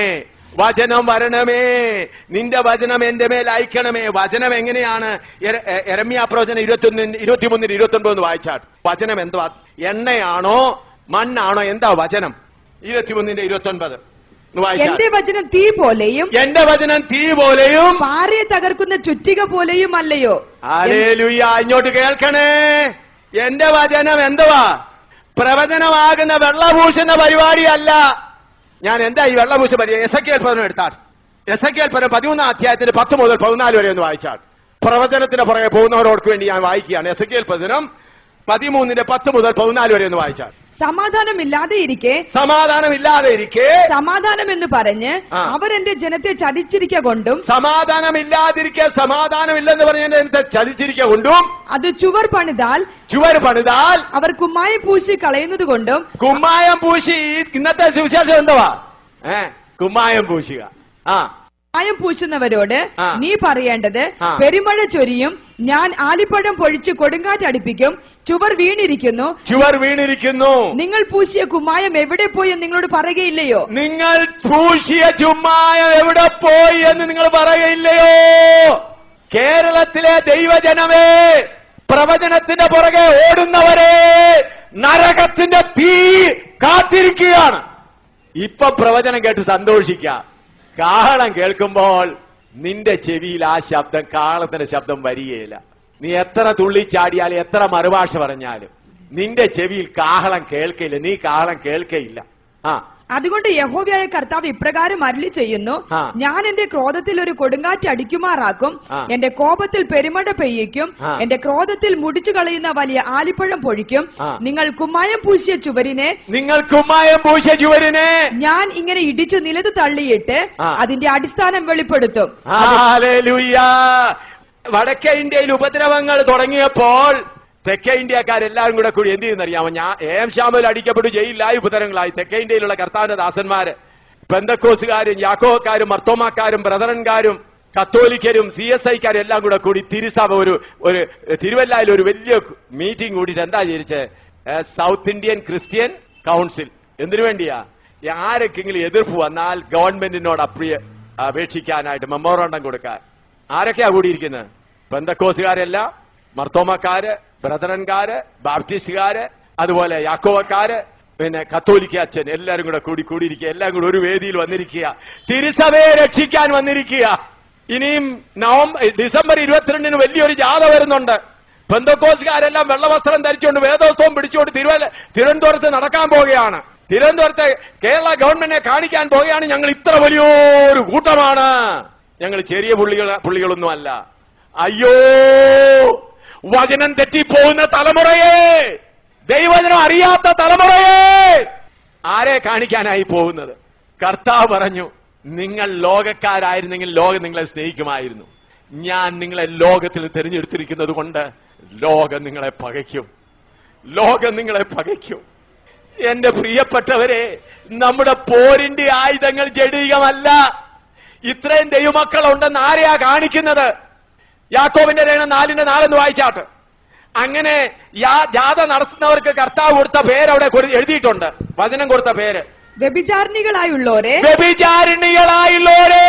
വചനം വരണമേ നിന്റെ വചനം എന്റെ മേൽ അയക്കണമേ വചനം എങ്ങനെയാണ് എര- എ- എരമ്യാ പ്രവചനം ഇരുപത്തിയൊന്നിന് ഇരുപത്തിമൂന്നിന് ഇരുപത്തി ഒൻപത് വായിച്ചാട്ട് വചനം എന്തുവാ എണ്ണയാണോ മണ്ണാണോ എന്താ വചനം ഇരുപത്തിമൂന്നിന്റെ ഇരുപത്തി ഒൻപത് എന്റെ വചനം തീ പോലെയും എന്റെ വചനം തീ പോലെയും പാറയെ തകർക്കുന്ന ചുറ്റിക പോലെയും അല്ലയോ ഹല്ലേലൂയ ഇങ്ങോട്ട് കേൾക്കണേ എന്റെ വചനം എന്തുവാ പ്രവചനമാകുന്ന വെള്ളപൂശുന്ന പരിപാടിയല്ല ഞാൻ എന്താ ഈ വെള്ളപൂശ പരിപാടി എസ് എ പദം എടുത്താൽ എസ് എ പദം പതിമൂന്നാം അധ്യായത്തിന് പത്ത് മുതൽ പതിനാല് വരെ ഒന്ന് വായിച്ചാൽ പ്രവചനത്തിന് പുറകെ പോകുന്നവരോർക്ക് വേണ്ടി ഞാൻ വായിക്കുകയാണ് എസ് എ പദനം പതിമൂന്നിന്റെ പത്ത് മുതൽ പതിനാല് വരെ ഒന്ന് വായിച്ചാൽ സമാധാനമില്ലാതെ ഇരിക്കെ സമാധാനമില്ലാതെ ഇരിക്കെ സമാധാനം എന്ന് പറഞ്ഞ് ആ. അവർ എന്റെ ജനത്തെ ചതിച്ചിരിക്ക കൊണ്ടും സമാധാനമില്ലാതിരിക്കെ സമാധാനമില്ലെന്ന് പറഞ്ഞ എന്നെ ചതിച്ചിരിക്കുക കൊണ്ടും അത് ചുവർ പണിതാൽ ചുവർ പണിതാൽ അവർ കുമ്മായം പൂശി കളയുന്നത് കൊണ്ടും കുമ്മായം പൂശി ഇന്നത്തെ സുവിശേഷം എന്തുവാ ഏ കുമ്മായം പൂശുക ആ കുമ്മായം പൂശുന്നവരോട് ആ. നീ പറയേണ്ടത് ആ. പെരുമഴ ചൊരിയും ഞാൻ ആലിപ്പഴം പൊഴിച്ച് കൊടുങ്കാറ്റടിപ്പിക്കും ചുവർ വീണിരിക്കുന്നു ചുവർ വീണിരിക്കുന്നു നിങ്ങൾ പൂശിയ കുമ്മായം എവിടെ പോയി എന്ന് നിങ്ങളോട് പറയുകയില്ലയോ നിങ്ങൾ പൂശിയ ചുമ്മായം എവിടെ പോയി എന്ന് നിങ്ങൾ പറയില്ലയോ കേരളത്തിലെ ദൈവജനമേ പ്രവചനത്തിന്റെ പുറകെ ഓടുന്നവരെ നരകത്തിന്റെ തീ കാത്തിരിക്കുകയാണ് ഇപ്പൊ പ്രവചനം കേട്ട് സന്തോഷിക്കാം കാഹളം കേൾക്കുമ്പോൾ നിന്റെ ചെവിയിൽ ആ ശബ്ദം കാഹളത്തിന്റെ ശബ്ദം വരികയില്ല നീ എത്ര തുള്ളിച്ചാടിയാലും എത്ര മറുഭാഷ പറഞ്ഞാലും നിന്റെ ചെവിയിൽ കാഹളം കേൾക്കയില്ല നീ കാഹളം കേൾക്കയില്ല ആ അതുകൊണ്ട് യഹോവയായ കർത്താവ് ഇപ്രകാരം അരുളി ചെയ്യുന്നു ആ. ഞാൻ എന്റെ ക്രോധത്തിൽ ഒരു കൊടുങ്കാറ്റ് അടിക്കുമാറാക്കും ആ. എന്റെ കോപത്തിൽ പെരുമഴ പെയ്യിക്കും ആ. എന്റെ ക്രോധത്തിൽ മുടിച്ചു കളയുന്ന വലിയ ആലിപ്പഴം പൊഴിക്കും ആ. നിങ്ങൾ കുമ്മായം പൂശിയ ചുവരിനെ നിങ്ങൾ കുമ്മായം പൂശ ചുവരിനെ ഞാൻ ഇങ്ങനെ ഇടിച്ചു നിലത്ത് തള്ളിയിട്ട് ആ. അതിന്റെ അടിസ്ഥാനം വെളിപ്പെടുത്തും ഹല്ലേലൂയ. വടക്കേ ഇന്ത്യയിൽ ഉപദ്രവങ്ങൾ തുടങ്ങിയപ്പോൾ തെക്കേ ഇന്ത്യക്കാരെല്ലാരും കൂടെ കൂടി എന്ത് ചെയ്യുന്നറിയാമോ ഞാൻ ഏം ശ്യാമൽ അടിക്കപ്പെട്ടു ജയിലിലായി ഉപദ്രവങ്ങളായി തെക്കേ ഇന്ത്യയിലുള്ള കർത്താവിന്റെ ദാസന്മാര് പെന്തക്കോസുകാരും യാക്കോക്കാരും മർത്തോമാക്കാരും ബ്രദറൻകാരും കത്തോലിക്കരും സി എസ് ഐക്കാരും എല്ലാം കൂടെ കൂടി തിരുസഭ ഒരു ഒരു തിരുവല്ലയിൽ ഒരു വലിയ മീറ്റിംഗ് കൂടിയിട്ട് എന്താ വിചാരിച്ചത് സൗത്ത് ഇന്ത്യൻ ക്രിസ്ത്യൻ കൗൺസിൽ എന്തിനു വേണ്ടിയാ ആരൊക്കെങ്കിലും എതിർപ്പ് വന്നാൽ ഗവൺമെന്റിനോട് അപ്രിയ അപേക്ഷിക്കാനായിട്ട് മെമ്മോറാണ്ടം കൊടുക്കാൻ ആരൊക്കെയാ കൂടിയിരിക്കുന്നത് പെന്തക്കോസുകാരല്ല മർത്തോമക്കാര് ബ്രദറൻകാര് ബാപ്റ്റിസ്റ്റുകാര് അതുപോലെ യാക്കോവക്കാര് പിന്നെ കത്തോലിക്ക അച്ഛൻ എല്ലാരും കൂടെ കൂടി കൂടിയിരിക്കുക എല്ലാം കൂടി ഒരു വേദിയിൽ വന്നിരിക്കുക തിരുസഭയെ രക്ഷിക്കാൻ വന്നിരിക്കുക ഇനിയും നവംബർ ഡിസംബർ ഇരുപത്തിരണ്ടിന് വലിയൊരു ജാഥ വരുന്നുണ്ട് പെന്തക്കോസുകാരെല്ലാം വെള്ളവസ്ത്രം ധരിച്ചുകൊണ്ട് വേദോത്സവം പിടിച്ചുകൊണ്ട് തിരുവല്ല തിരുവനന്തപുരത്ത് നടക്കാൻ പോവുകയാണ് തിരുവനന്തപുരത്ത് കേരള ഗവൺമെന്റിനെ കാണിക്കാൻ പോവുകയാണ് ഞങ്ങൾ ഇത്ര വലിയൊരു കൂട്ടമാണ് ഞങ്ങൾ ചെറിയ പുള്ളികൾ പുള്ളികളൊന്നും അല്ല അയ്യോ വചനം തെറ്റിപ്പോകുന്ന തലമുറയെ ദൈവജനം അറിയാത്ത തലമുറയെ ആരെ കാണിക്കാനായി പോകുന്നത് കർത്താവ് പറഞ്ഞു നിങ്ങൾ ലോകക്കാരായിരുന്നെങ്കിൽ ലോകം നിങ്ങളെ സ്നേഹിക്കുമായിരുന്നു ഞാൻ നിങ്ങളെ ലോകത്തിൽ തിരഞ്ഞെടുത്തിരിക്കുന്നത് കൊണ്ട് ലോകം നിങ്ങളെ പകയ്ക്കും ലോകം നിങ്ങളെ പകയ്ക്കും എന്റെ പ്രിയപ്പെട്ടവരെ നമ്മുടെ പോരിന്റെ ആയുധങ്ങൾ ജഡികമല്ല ഇത്രയും ദൈവമക്കൾ ഉണ്ടെന്ന് ആരെയാ കാണിക്കുന്നത് യാക്കോബിന്റെ രേഖ നാലിന്റെ നാലെന്ന് വായിച്ചാട്ട് അങ്ങനെ യാ- ജാഥ നടത്തുന്നവർക്ക് കർത്താവ് കൊടുത്ത പേര് അവിടെ കൊടു- എഴുതിയിട്ടുണ്ട് വചനം കൊടുത്ത പേര് വ്യഭിചാരിണികളായുള്ളോരെ വ്യഭിചാരിണികളായുള്ളോരേ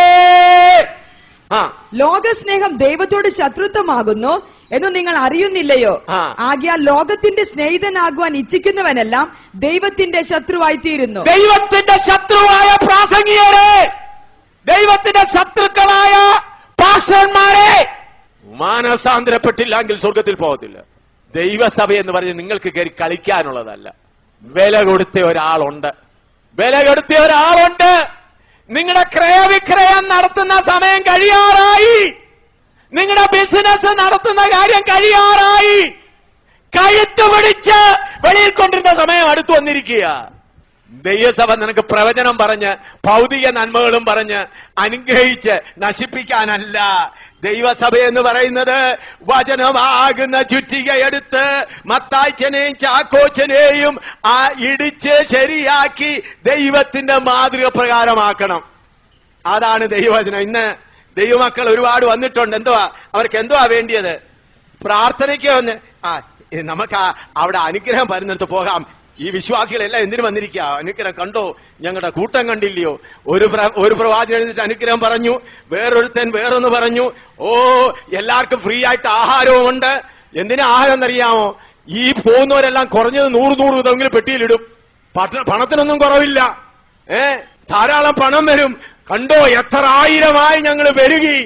ആ ലോകസ്നേഹം ദൈവത്തോട് ശത്രുത്വമാകുന്നു എന്ന് നിങ്ങൾ അറിയുന്നില്ലയോ ആ. ആകിയാൽ ലോകത്തിന്റെ സ്നേഹിതനാകുവാൻ ഇച്ഛിക്കുന്നവനെല്ലാം ദൈവത്തിന്റെ ശത്രുവായി തീരുന്നു ദൈവത്തിന്റെ ശത്രുവായ പ്രാസംഗികരെ ദൈവത്തിന്റെ ശത്രുക്കളായ പാസ്റ്റർമാരെ മാനസാന്തരപ്പെട്ടില്ലെങ്കിൽ സ്വർഗത്തിൽ പോകത്തില്ല ദൈവസഭ എന്ന് പറഞ്ഞ് നിങ്ങൾക്ക് കയറി കളിക്കാനുള്ളതല്ല വില കൊടുത്ത ഒരാളുണ്ട് വില കൊടുത്ത ഒരാളുണ്ട് നിങ്ങളുടെ ക്രയവിക്രയം നടത്തുന്ന സമയം കഴിയാറായി നിങ്ങളുടെ ബിസിനസ് നടത്തുന്ന കാര്യം കഴിയാറായി കഴുത്ത് പിടിച്ച് വെളിയിൽ കൊണ്ടിരുന്ന സമയം അടുത്തു വന്നിരിക്കുക ദൈവസഭ നിനക്ക് പ്രവചനം പറഞ്ഞ് ഭൗതിക നന്മകളും പറഞ്ഞ് അനുഗ്രഹിച്ച് നശിപ്പിക്കാനല്ല ദൈവസഭ എന്ന് പറയുന്നത് വചനമാകുന്ന ചുറ്റികയെടുത്ത് മത്തായ്ച്ചനെയും ചാക്കോച്ചനെയും ആ ഇടിച്ച് ശരിയാക്കി ദൈവത്തിന്റെ മാതൃക പ്രകാരമാക്കണം അതാണ് ദൈവവചനം ഇന്ന് ദൈവമക്കൾ ഒരുപാട് വന്നിട്ടുണ്ട് എന്തുവാ അവർക്ക് എന്തുവാ വേണ്ടിയത് പ്രാർത്ഥനയ്ക്ക് ഒന്ന് ആ ഏ, നമുക്ക് ആ അവിടെ അനുഗ്രഹം വരുന്നിടത്ത് പോകാം ഈ വിശ്വാസികളെല്ലാം എന്തിനു വന്നിരിക്കുക അനുഗ്രഹം കണ്ടോ ഞങ്ങളുടെ കൂട്ടം കണ്ടില്ലയോ ഒരു പ്ര- ഒരു പ്രവാചകൻ എഴുന്നിട്ട് അനുഗ്രഹം പറഞ്ഞു വേറൊരുത്തൻ വേറൊന്ന് പറഞ്ഞു ഓ എല്ലാവർക്കും ഫ്രീ ആയിട്ട് ആഹാരവും ഉണ്ട് എന്തിനാ ആഹാരം എന്നറിയാമോ ഈ പോകുന്നവരെല്ലാം കുറഞ്ഞത് നൂറ് നൂറ് ഇതെങ്കിലും പെട്ടിയിലിടും പട്ട- പണത്തിനൊന്നും കുറവില്ല ഏ ധാരാളം പണം വരും കണ്ടോ എത്ര ആയിരമായി ഞങ്ങൾ പെരുകി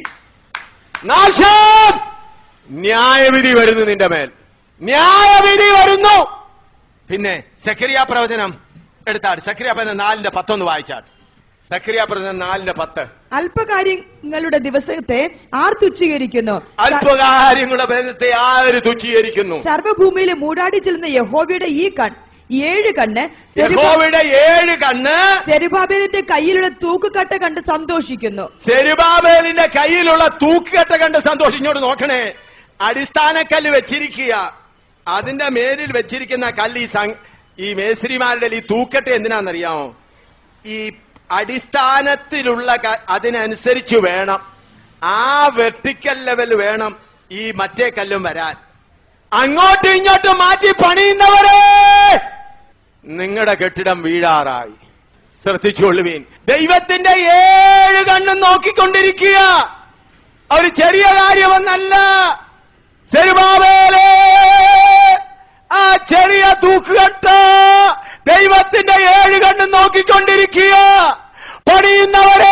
നാശം ന്യായവിധി വരുന്നു നിന്റെ മേൽ ന്യായവിധി വരുന്നു പിന്നെ സക്രിയ പ്രവചനം എടുത്താട് സക്രിയ പ്രവചനം നാലിന്റെ പത്തൊന്ന് വായിച്ചാട്ട് സക്രിയ പ്രവചനം നാലിന്റെ പത്ത് അല്പകാര്യങ്ങളുടെ ദിവസത്തെ ആർ തുച്ഛീകരിക്കുന്നു അല്പകാര്യങ്ങളുടെ ബന്ധത്തെ ആര് തുച്ഛീകരിക്കുന്നു സർവഭൂമിയിലെ മൂടാടി ചെല്ലുന്ന യഹോവയുടെ ഈ കൺ ഈ ഏഴ് കണ്ണ് സെരുബ- യഹോവയുടെ ഏഴ് കണ്ണ് സെരുബാബേലിന്റെ കയ്യിലുള്ള തൂക്കുകട്ട കണ്ട് സന്തോഷിക്കുന്നു സെരുബാബേലിന്റെ കയ്യിലുള്ള തൂക്കുകെട്ട കണ്ട് സന്തോഷം ഇങ്ങോട്ട് നോക്കണേ അടിസ്ഥാനക്കല്ല് വെച്ചിരിക്കുക അതിന്റെ മേലിൽ വെച്ചിരിക്കുന്ന കല്ല് ഈ സം- ഈ മേസ്ത്രിമാരുടെ ഈ തൂക്കട്ട എന്തിനാണെന്നറിയാമോ ഈ അടിസ്ഥാനത്തിലുള്ള ക- അതിനനുസരിച്ച് വേണം ആ വെർട്ടിക്കൽ ലെവൽ വേണം ഈ മറ്റേ കല്ലും വരാൻ അങ്ങോട്ടും ഇങ്ങോട്ടും മാറ്റി പണിയുന്നവരെ നിങ്ങളുടെ കെട്ടിടം വീഴാറായി ശ്രദ്ധിച്ചുകൊള്ളുവീൻ ദൈവത്തിന്റെ ഏഴ് കണ്ണും നോക്കിക്കൊണ്ടിരിക്കുക ഒരു ചെറിയ കാര്യമൊന്നല്ല സെരുബാബേലേ, ആ ചെറിയ തൂക്കുകെട്ട ദൈവത്തിന്റെ ഏഴ് കണ്ണും നോക്കിക്കൊണ്ടിരിക്കുക പണിയുന്നവരെ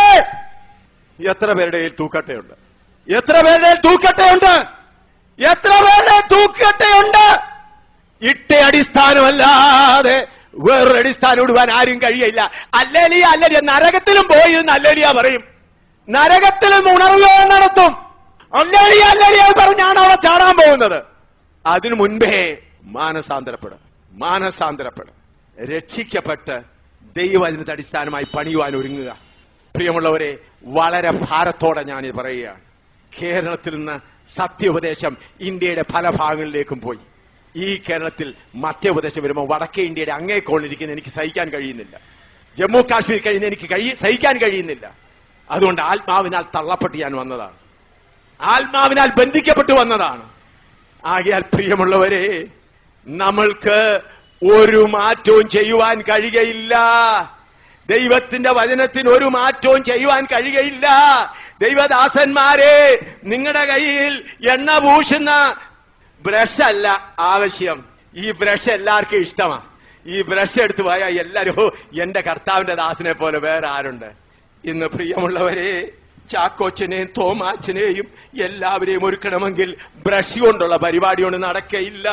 എത്ര പേരുടെ കയ്യിൽ തൂക്കട്ടയുണ്ട് എത്ര പേരുടെ കയ്യിൽ തൂക്കട്ടയുണ്ട് എത്ര പേരുടെ തൂക്കട്ടയുണ്ട് ഇട്ട അടിസ്ഥാനമല്ലാതെ വേറൊരു അടിസ്ഥാനം ഇടുവാൻ ആരും കഴിയില്ല അല്ലേലിയ അല്ലലിയ നരകത്തിലും പോയിരുന്ന് അല്ലേലിയ പറയും നരകത്തിലും ഉണർവ് നടത്തും അല്ലേലിയ അല്ലേലിയ പറഞ്ഞാണ് അവിടെ ചാടാൻ പോകുന്നത് അതിനു മുൻപേ മാനസാന്തരപ്പെടും മാനസാന്തരപ്പെടും രക്ഷിക്കപ്പെട്ട് ദൈവവചനത്തെ അടിസ്ഥാനമായി പണിയുവാൻ ഒരുങ്ങുക പ്രിയമുള്ളവരെ വളരെ ഭാരത്തോടെ ഞാൻ ഇത് പറയുകയാണ് കേരളത്തിൽ നിന്ന് സത്യോപദേശം ഇന്ത്യയുടെ പല ഭാഗങ്ങളിലേക്കും പോയി ഈ കേരളത്തിൽ മധ്യോപദേശം വരുമ്പോൾ വടക്കേ ഇന്ത്യയുടെ അങ്ങേ കോണിരിക്കുന്ന എനിക്ക് സഹിക്കാൻ കഴിയുന്നില്ല ജമ്മു കാശ്മീർ കഴിയുന്ന എനിക്ക് കഴി സഹിക്കാൻ കഴിയുന്നില്ല അതുകൊണ്ട് ആത്മാവിനാൽ തള്ളപ്പെട്ട് ഞാൻ വന്നതാണ് ആത്മാവിനാൽ ബന്ധിക്കപ്പെട്ടു വന്നതാണ് ആകയാൽ പ്രിയമുള്ളവരെ നമ്മൾക്ക് ഒരു മാറ്റവും ചെയ്യുവാൻ കഴിയുകയില്ല ദൈവത്തിന്റെ വചനത്തിന് ഒരു മാറ്റവും ചെയ്യുവാൻ കഴിയുകയില്ല ദൈവദാസന്മാരെ നിങ്ങളുടെ കയ്യിൽ എണ്ണ പൂശുന്ന ബ്രഷ് അല്ല ആവശ്യം ഈ ബ്രഷ് എല്ലാവർക്കും ഇഷ്ടമാ ഈ ബ്രഷ് എടുത്തു പോയാൽ എല്ലാരും "ഓ, എന്റെ കർത്താവിന്റെ ദാസനെ പോലെ വേറെ ആരുണ്ട് ഇന്ന് പ്രിയമുള്ളവരെ ചാക്കോച്ചനെയും തോമാച്ചനെയും എല്ലാവരെയും ഒരുക്കണമെങ്കിൽ ബ്രഷ് കൊണ്ടുള്ള പരിപാടി കൊണ്ട് നടക്കയില്ല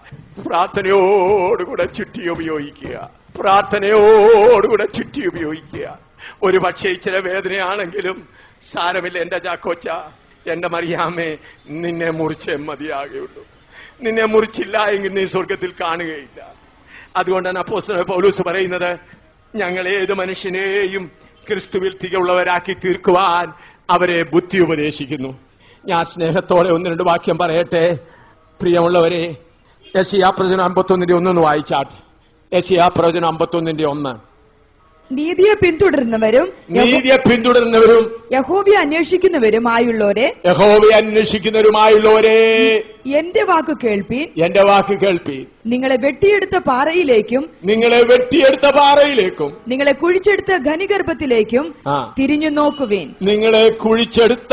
പ്രാർത്ഥനയോടുകൂടെ ചുറ്റി ഉപയോഗിക്കുക പ്രാർത്ഥനയോടുകൂടെ ചുറ്റി ഉപയോഗിക്കുക ഒരു പക്ഷേ ഇച്ചിരി വേദനയാണെങ്കിലും സാരമില്ല എന്റെ ചാക്കോച്ച എന്റെ മറിയാമേ നിന്നെ മുറിച്ചേ മതിയാകുള്ളൂ നിന്നെ മുറിച്ചില്ല എങ്കിൽ നീ സ്വർഗത്തിൽ കാണുകയില്ല അതുകൊണ്ടാണ് അപ്പോസ്തലൻ പൗലൂസ് പറയുന്നത് ഞങ്ങൾ ഏത് മനുഷ്യനെയും ക്രിസ്തുവിൽ തികവുള്ളവരാക്കി തീർക്കുവാൻ അവരെ ബുദ്ധി ഉപദേശിക്കുന്നു ഞാൻ സ്നേഹത്തോടെ ഒന്ന് രണ്ട് വാക്യം പറയട്ടെ പ്രിയമുള്ളവരെ യശിയാ പ്രവചനം അമ്പത്തൊന്നിന്റെ ഒന്നൊന്ന് വായിച്ചാട്ടെ യശിയാ പ്രവചനം അമ്പത്തൊന്നിന്റെ ഒന്ന് നീതിയെ പിന്തുടരുന്നവരും യഹോ- നീതിയെ പിന്തുടരുന്നവരും യഹോവയെ അന്വേഷിക്കുന്നവരും ആയുള്ളവരെ യഹോവയെ അന്വേഷിക്കുന്നവരുമായുള്ളവരെ എന്റെ വാക്ക് കേൾപ്പീൻ എന്റെ വാക്ക് കേൾപ്പി നിങ്ങളെ വെട്ടിയെടുത്ത പാറയിലേക്കും നിങ്ങളെ വെട്ടിയെടുത്ത പാറയിലേക്കും നിങ്ങളെ കുഴിച്ചെടുത്ത ഘനിഗർഭത്തിലേക്കും ആ. തിരിഞ്ഞു നോക്കുവീൻ നിങ്ങളെ കുഴിച്ചെടുത്ത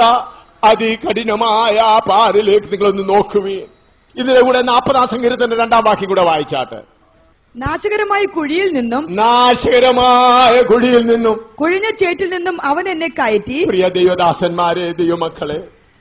അതികഠിനമായ ആ പാറിലേക്ക് നിങ്ങളൊന്ന് നോക്കുവീൻ ഇതിന്റെ കൂടെ നാൽപ്പതാം സങ്കീർത്തന്റെ രണ്ടാം വാക്യം കൂടെ വായിച്ചാട്ട് നാശകരമായ കുഴിയിൽ നിന്നും നാശകരമായ കുഴിയിൽ നിന്നും കുഴിഞ്ഞ ചേറ്റിൽ നിന്നും അവൻ എന്നെ കയറ്റി പ്രിയ ദൈവദാസന്മാരെ ദൈവമക്കളെ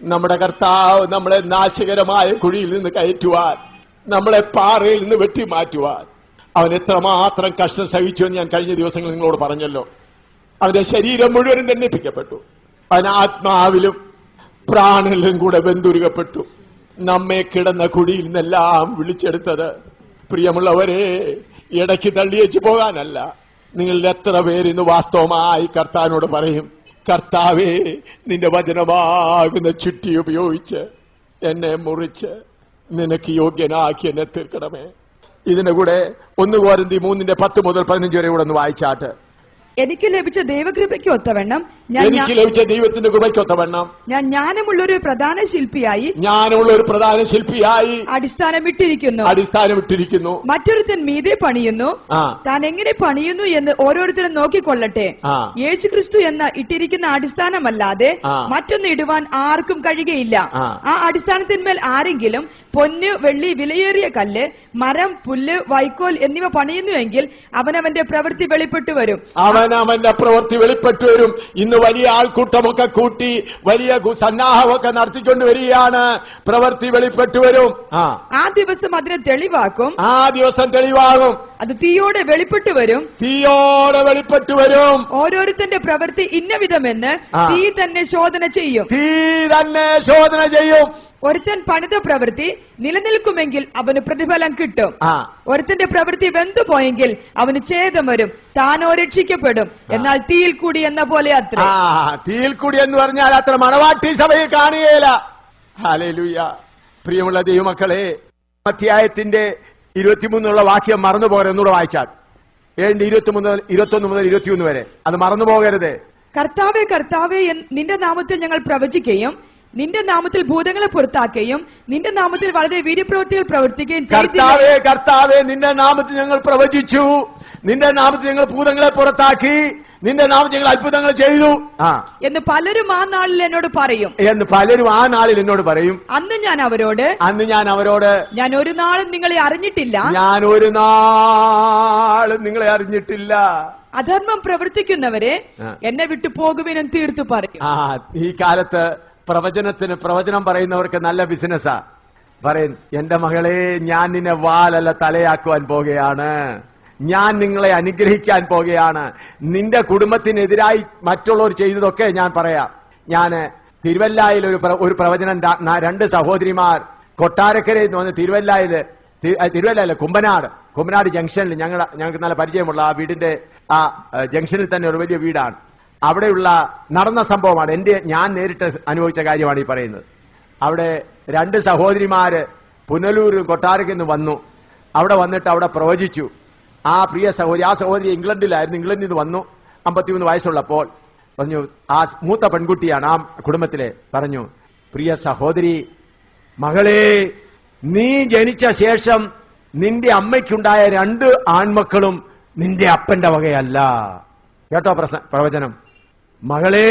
നമ്മുടെ കർത്താവ് നമ്മളെ നാശകരമായ കുഴിയിൽ നിന്ന് കയറ്റുവാൻ നമ്മളെ പാറയിൽ നിന്ന് വെട്ടിമാറ്റുവാൻ അവൻ എത്രമാത്രം കഷ്ടം സഹിച്ചു എന്ന് ഞാൻ കഴിഞ്ഞ ദിവസങ്ങൾ നിങ്ങളോട് പറഞ്ഞല്ലോ അവന്റെ ശരീരം മുഴുവനും ദണ്ഡിപ്പിക്കപ്പെട്ടു അവൻ ആത്മാവിലും പ്രാണനിലും കൂടെ ബന്ധുരുകപ്പെട്ടു നമ്മെ കിടന്ന കുടിയിൽ നിന്നെല്ലാം വിളിച്ചെടുത്തത് പ്രിയമുള്ളവരെ ഇടയ്ക്ക് തള്ളിയേച്ചു പോകാനല്ല നിങ്ങളിൽ എത്ര പേര് ഇന്ന് വാസ്തവമായി കർത്താവിനോട് പറയും കർത്താവേ നിന്റെ വചനമാകുന്ന ചുറ്റി ഉപയോഗിച്ച് എന്നെ മുറിച്ച് നിനക്ക് യോഗ്യനാക്കി എന്നെ തീർക്കണമേ ഇതിന്റെ കൂടെ ഒന്ന് കോരന്തി മൂന്നിന്റെ പത്ത് മുതൽ പതിനഞ്ച് വരെ കൂടെ ഒന്ന് വായിച്ചാട്ട് എനിക്ക് ലഭിച്ച ദൈവകൃപയ്ക്ക് ഒത്തവണ്ണം ഞാൻ എനിക്ക് ലഭിച്ച ദൈവത്തിന്റെ കൃപയ്ക്കൊത്തവണ്ണം ഞാൻ ജ്ഞാനമുള്ളൊരു പ്രധാന ശില്പിയായി ഞാനുള്ള ഒരു പ്രധാന ശില്പിയായി അടിസ്ഥാനം ഇട്ടിരിക്കുന്നു അടിസ്ഥാനം ഇട്ടിരിക്കുന്നു മറ്റൊരുത്തൻ മീതെ പണിയുന്നു ആ. താൻ എങ്ങനെ പണിയുന്നു എന്ന് ഓരോരുത്തരും നോക്കിക്കൊള്ളട്ടെ ആ. യേശുക്രിസ്തു എന്ന ഇട്ടിരിക്കുന്ന അടിസ്ഥാനമല്ലാതെ ആ. മറ്റൊന്ന് ഇടുവാൻ ആർക്കും കഴിയുകയില്ല ആ. ആ അടിസ്ഥാനത്തിന്മേൽ ആരെങ്കിലും പൊന്ന് വെള്ളി വിലയേറിയ കല്ല് മരം പുല്ല് വൈക്കോൽ എന്നിവ പണിയുന്നുവെങ്കിൽ അവനവന്റെ പ്രവൃത്തി വെളിപ്പെട്ടു വരും അവൻ അവന്റെ പ്രവൃത്തി വെളിപ്പെട്ടു വരും ഇന്ന് വലിയ ആൾക്കൂട്ടമൊക്കെ കൂട്ടി വലിയ ഗു- സന്നാഹമൊക്കെ നടത്തിക്കൊണ്ട് വരികയാണ് പ്രവൃത്തി വെളിപ്പെട്ടു വരും ആ ആ ദിവസം അതിനെ തെളിവാക്കും ആ ദിവസം തെളിവാകും അത് തീയോടെ വെളിപ്പെട്ടു വരും തീയോടെ വെളിപ്പെട്ടു വരും ഓരോരുത്തന്റെ പ്രവൃത്തി ഇന്നവിധമെന്ന് ആ. തീ തന്നെ ശോധന ചെയ്യും തീ തന്നെ ശോധന ചെയ്യും ഒരുത്തൻ പണിത പ്രവൃത്തി നിലനിൽക്കുമെങ്കിൽ അവന് പ്രതിഫലം കിട്ടും ആ ഒരുത്തന്റെ പ്രവൃത്തി വെന്തുപോയെങ്കിൽ അവന് ഛേദം വരും താനോ രക്ഷിക്കപ്പെടും എന്നാൽ തീയിൽ കൂടി എന്ന പോലെ അത്ര ആ തീയിൽ കൂടി എന്ന് പറഞ്ഞാൽ അത്ര മണവാട്ടി സഭയിൽ കാണുകയില്ല ഹാലേലൂയ പ്രിയമുള്ള ദൈവമക്കളെ അധ്യായത്തിന്റെ ഇരുപത്തിമൂന്നുള്ള വാക്യം മറന്നു പോകരുത് എന്നൂടെ വായിച്ചാൽ ഏഴിന്റെ ഇരുപത്തി മുതൽ ഇരുപത്തൊന്ന് മുതൽ ഇരുപത്തിയൊന്ന് വരെ അത് മറന്നു പോകരുത് കർത്താവെ കർത്താവെ എന്ന് നിന്റെ നാമത്തിൽ ഞങ്ങൾ പ്രവചിക്കുകയും നിന്റെ നാമത്തിൽ ഭൂതങ്ങളെ പുറത്താക്കുകയും നിന്റെ നാമത്തിൽ വളരെ വീര്യപ്രവൃത്തികൾ പ്രവർത്തിക്കുകയും ചെയ്തില്ല കർത്താവേ കർത്താവേ നിന്റെ നാമത്തിൽ ഞങ്ങൾ പ്രവചിച്ചു നിന്റെ നാമത്തിൽ ഞങ്ങൾ ഭൂതങ്ങളെ പുറത്താക്കി നിന്റെ നാമത്തിൽ ഞങ്ങൾ അത്ഭുതങ്ങൾ ചെയ്തു ആ എന്ന് പലരും ആ നാളിൽ എന്നോട് പറയും എന്ന് പലരും ആ നാളിൽ എന്നോട് പറയും അന്ന് ഞാൻ അവരോട് അന്ന് ഞാൻ അവരോട് ഞാൻ ഒരു നാളും നിങ്ങളെ അറിഞ്ഞിട്ടില്ല ഞാൻ ഒരു നാളും നിങ്ങളെ അറിഞ്ഞിട്ടില്ല അധർമ്മം പ്രവർത്തിക്കുന്നവരെ ആ. എന്നെ വിട്ടു പോകുവിനും തീർത്തു പറയും ആ ഈ കാലത്ത് പ്രവചനത്തിന് പ്രവചനം പറയുന്നവർക്ക് നല്ല ബിസിനസ്സാ പറയും എന്റെ മകളെ ഞാൻ നിന്നെ വാലല്ല തലയാക്കുവാൻ പോകുകയാണ് ഞാൻ നിങ്ങളെ അനുഗ്രഹിക്കാൻ പോകുകയാണ് നിന്റെ കുടുംബത്തിനെതിരായി മറ്റുള്ളവർ ചെയ്തതൊക്കെ ഞാൻ പറയാം ഞാന് തിരുവല്ലായിൽ ഒരു പ്ര- ഒരു പ്രവചനം ര- ന- രണ്ട് സഹോദരിമാർ കൊട്ടാരക്കരയിൽ നിന്ന് വന്ന് തിരുവല്ലായില് തി- ആ, തിരുവല്ലയില് കുമ്പനാട് കുമ്പനാട് ജംഗ്ഷനിൽ ഞങ്ങൾ ഞങ്ങൾക്ക് നല്ല പരിചയമുള്ള ആ വീടിന്റെ ആ ആ, ജംഗ്ഷനിൽ തന്നെ ഒരു വലിയ വീടാണ് അവിടെയുള്ള നടന്ന സംഭവമാണ് എന്റെ ഞാൻ നേരിട്ട് അനുഭവിച്ച കാര്യമാണ് ഈ പറയുന്നത് അവിടെ രണ്ട് സഹോദരിമാര് പുനലൂരും കൊട്ടാരത്തിൽ നിന്ന് വന്നു അവിടെ വന്നിട്ട് അവിടെ പ്രവചിച്ചു ആ പ്രിയ സഹോദരി ആ സഹോദരി ഇംഗ്ലണ്ടിലായിരുന്നു ഇംഗ്ലണ്ടിൽ നിന്ന് വന്നു അമ്പത്തിമൂന്ന് വയസ്സുള്ളപ്പോൾ പറഞ്ഞു ആ മൂത്ത പെൺകുട്ടിയാണ് ആ കുടുംബത്തിലെ പറഞ്ഞു പ്രിയ സഹോദരി മകളെ നീ ജനിച്ച ശേഷം നിന്റെ അമ്മയ്ക്കുണ്ടായ രണ്ട് ആൺമക്കളും നിന്റെ അപ്പന്റെ വകയല്ല കേട്ടോ പ്രസ പ്രവചനം മകളെ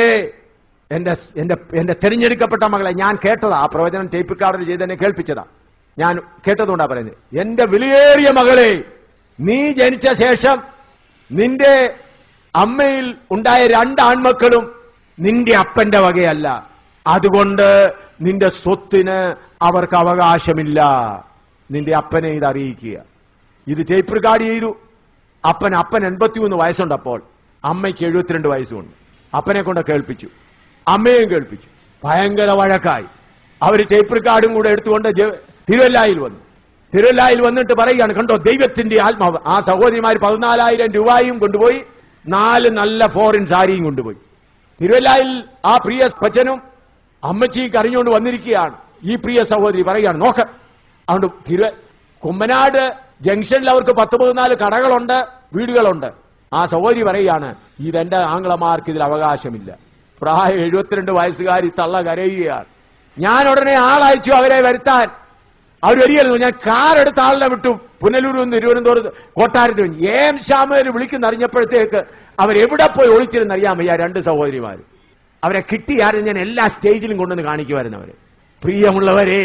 എന്റെ എന്റെ എന്റെ തെരഞ്ഞെടുക്കപ്പെട്ട മകളെ ഞാൻ കേട്ടതാ ആ പ്രവചനം ടേപ്പ് കാർഡിൽ ചെയ്ത് എന്നെ കേൾപ്പിച്ചതാ ഞാൻ കേട്ടതുകൊണ്ടാ പറയുന്നത് എന്റെ വിലയേറിയ മകളെ നീ ജനിച്ച ശേഷം നിന്റെ അമ്മയിൽ ഉണ്ടായ രണ്ട് ആൺമക്കളും നിന്റെ അപ്പന്റെ വകയല്ല അതുകൊണ്ട് നിന്റെ സ്വത്തിന് അവർക്ക് അവകാശമില്ല നിന്റെ അപ്പനെ ഇത് അറിയിക്കുക ഇത് ടേപ്പ് റെക്കോർഡ് ചെയ്തു അപ്പൻ അപ്പൻ എൺപത്തിമൂന്ന് വയസ്സുണ്ടപ്പോൾ അമ്മയ്ക്ക് എഴുപത്തിരണ്ട് വയസ്സുണ്ട് അപ്പനെ കൊണ്ട് കേൾപ്പിച്ചു അമ്മയും കേൾപ്പിച്ചു ഭയങ്കര വഴക്കായി അവര് ടേപ്പ് റെക്കോർഡും കൂടെ എടുത്തുകൊണ്ട് ജെ- തിരുവല്ലായിൽ വന്നു തിരുവല്ലായിൽ വന്നിട്ട് പറയുകയാണ് കണ്ടോ ദൈവത്തിന്റെ ആത്മാവ് ആ സഹോദരിമാർ പതിനാലായിരം രൂപയും കൊണ്ടുപോയി നാല് നല്ല ഫോറിൻ സാരിയും കൊണ്ടുപോയി തിരുവല്ലായിൽ ആ പ്രിയ കൊച്ചനും അമ്മച്ചിയും കറിഞ്ഞുകൊണ്ട് വന്നിരിക്കുകയാണ് ഈ പ്രിയ സഹോദരി പറയുകയാണ് നോക്ക അതുകൊണ്ട് തിരുവ കുമ്പനാട് ജംഗ്ഷനിൽ അവർക്ക് പത്ത് പതിനാല് കടകളുണ്ട് വീടുകളുണ്ട് ആ സഹോദരി പറയുകയാണ് ഇതെന്റെ ആംഗ്ലമാർക്ക് ഇതിൽ അവകാശമില്ല പ്രായം എഴുപത്തിരണ്ട് വയസ്സുകാരി തള്ള കരയുകയാണ് ഞാൻ ഉടനെ ആളയച്ചു അവരെ വരുത്താൻ അവർ വരികയായിരുന്നു ഞാൻ കാർ എടുത്ത ആളിനെ വിട്ടു പുനലൂരിൽ നിന്ന് തിരുവനന്തപുരത്ത് കൊട്ടാരത്തിൽ വന്നു. ഏം ശ്യാമേര് വിളിക്കുന്ന അറിഞ്ഞപ്പോഴത്തേക്ക് അവരെവിടെ പോയി ഒളിച്ചിരുന്നറിയാൻ വയ്യ രണ്ട് സഹോദരിമാർ അവരെ കിട്ടിയാരും ഞാൻ എല്ലാ സ്റ്റേജിലും കൊണ്ടുവന്ന് കാണിക്കുമായിരുന്നു അവരെ പ്രിയമുള്ളവരെ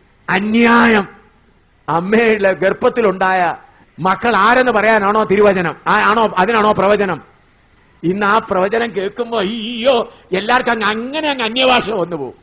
അന്യായം അമ്മയുടെ ഗർഭത്തിലുണ്ടായ മക്കൾ ആരെന്ന് പറയാനാണോ തിരുവചനം ആ- ആണോ അതിനാണോ പ്രവചനം ഇന്ന് ആ പ്രവചനം കേൾക്കുമ്പോ അയ്യോ എല്ലാവർക്കും അങ്ങ് അങ്ങനെ അങ്ങ് അന്യഭാഷ വന്നു പോകും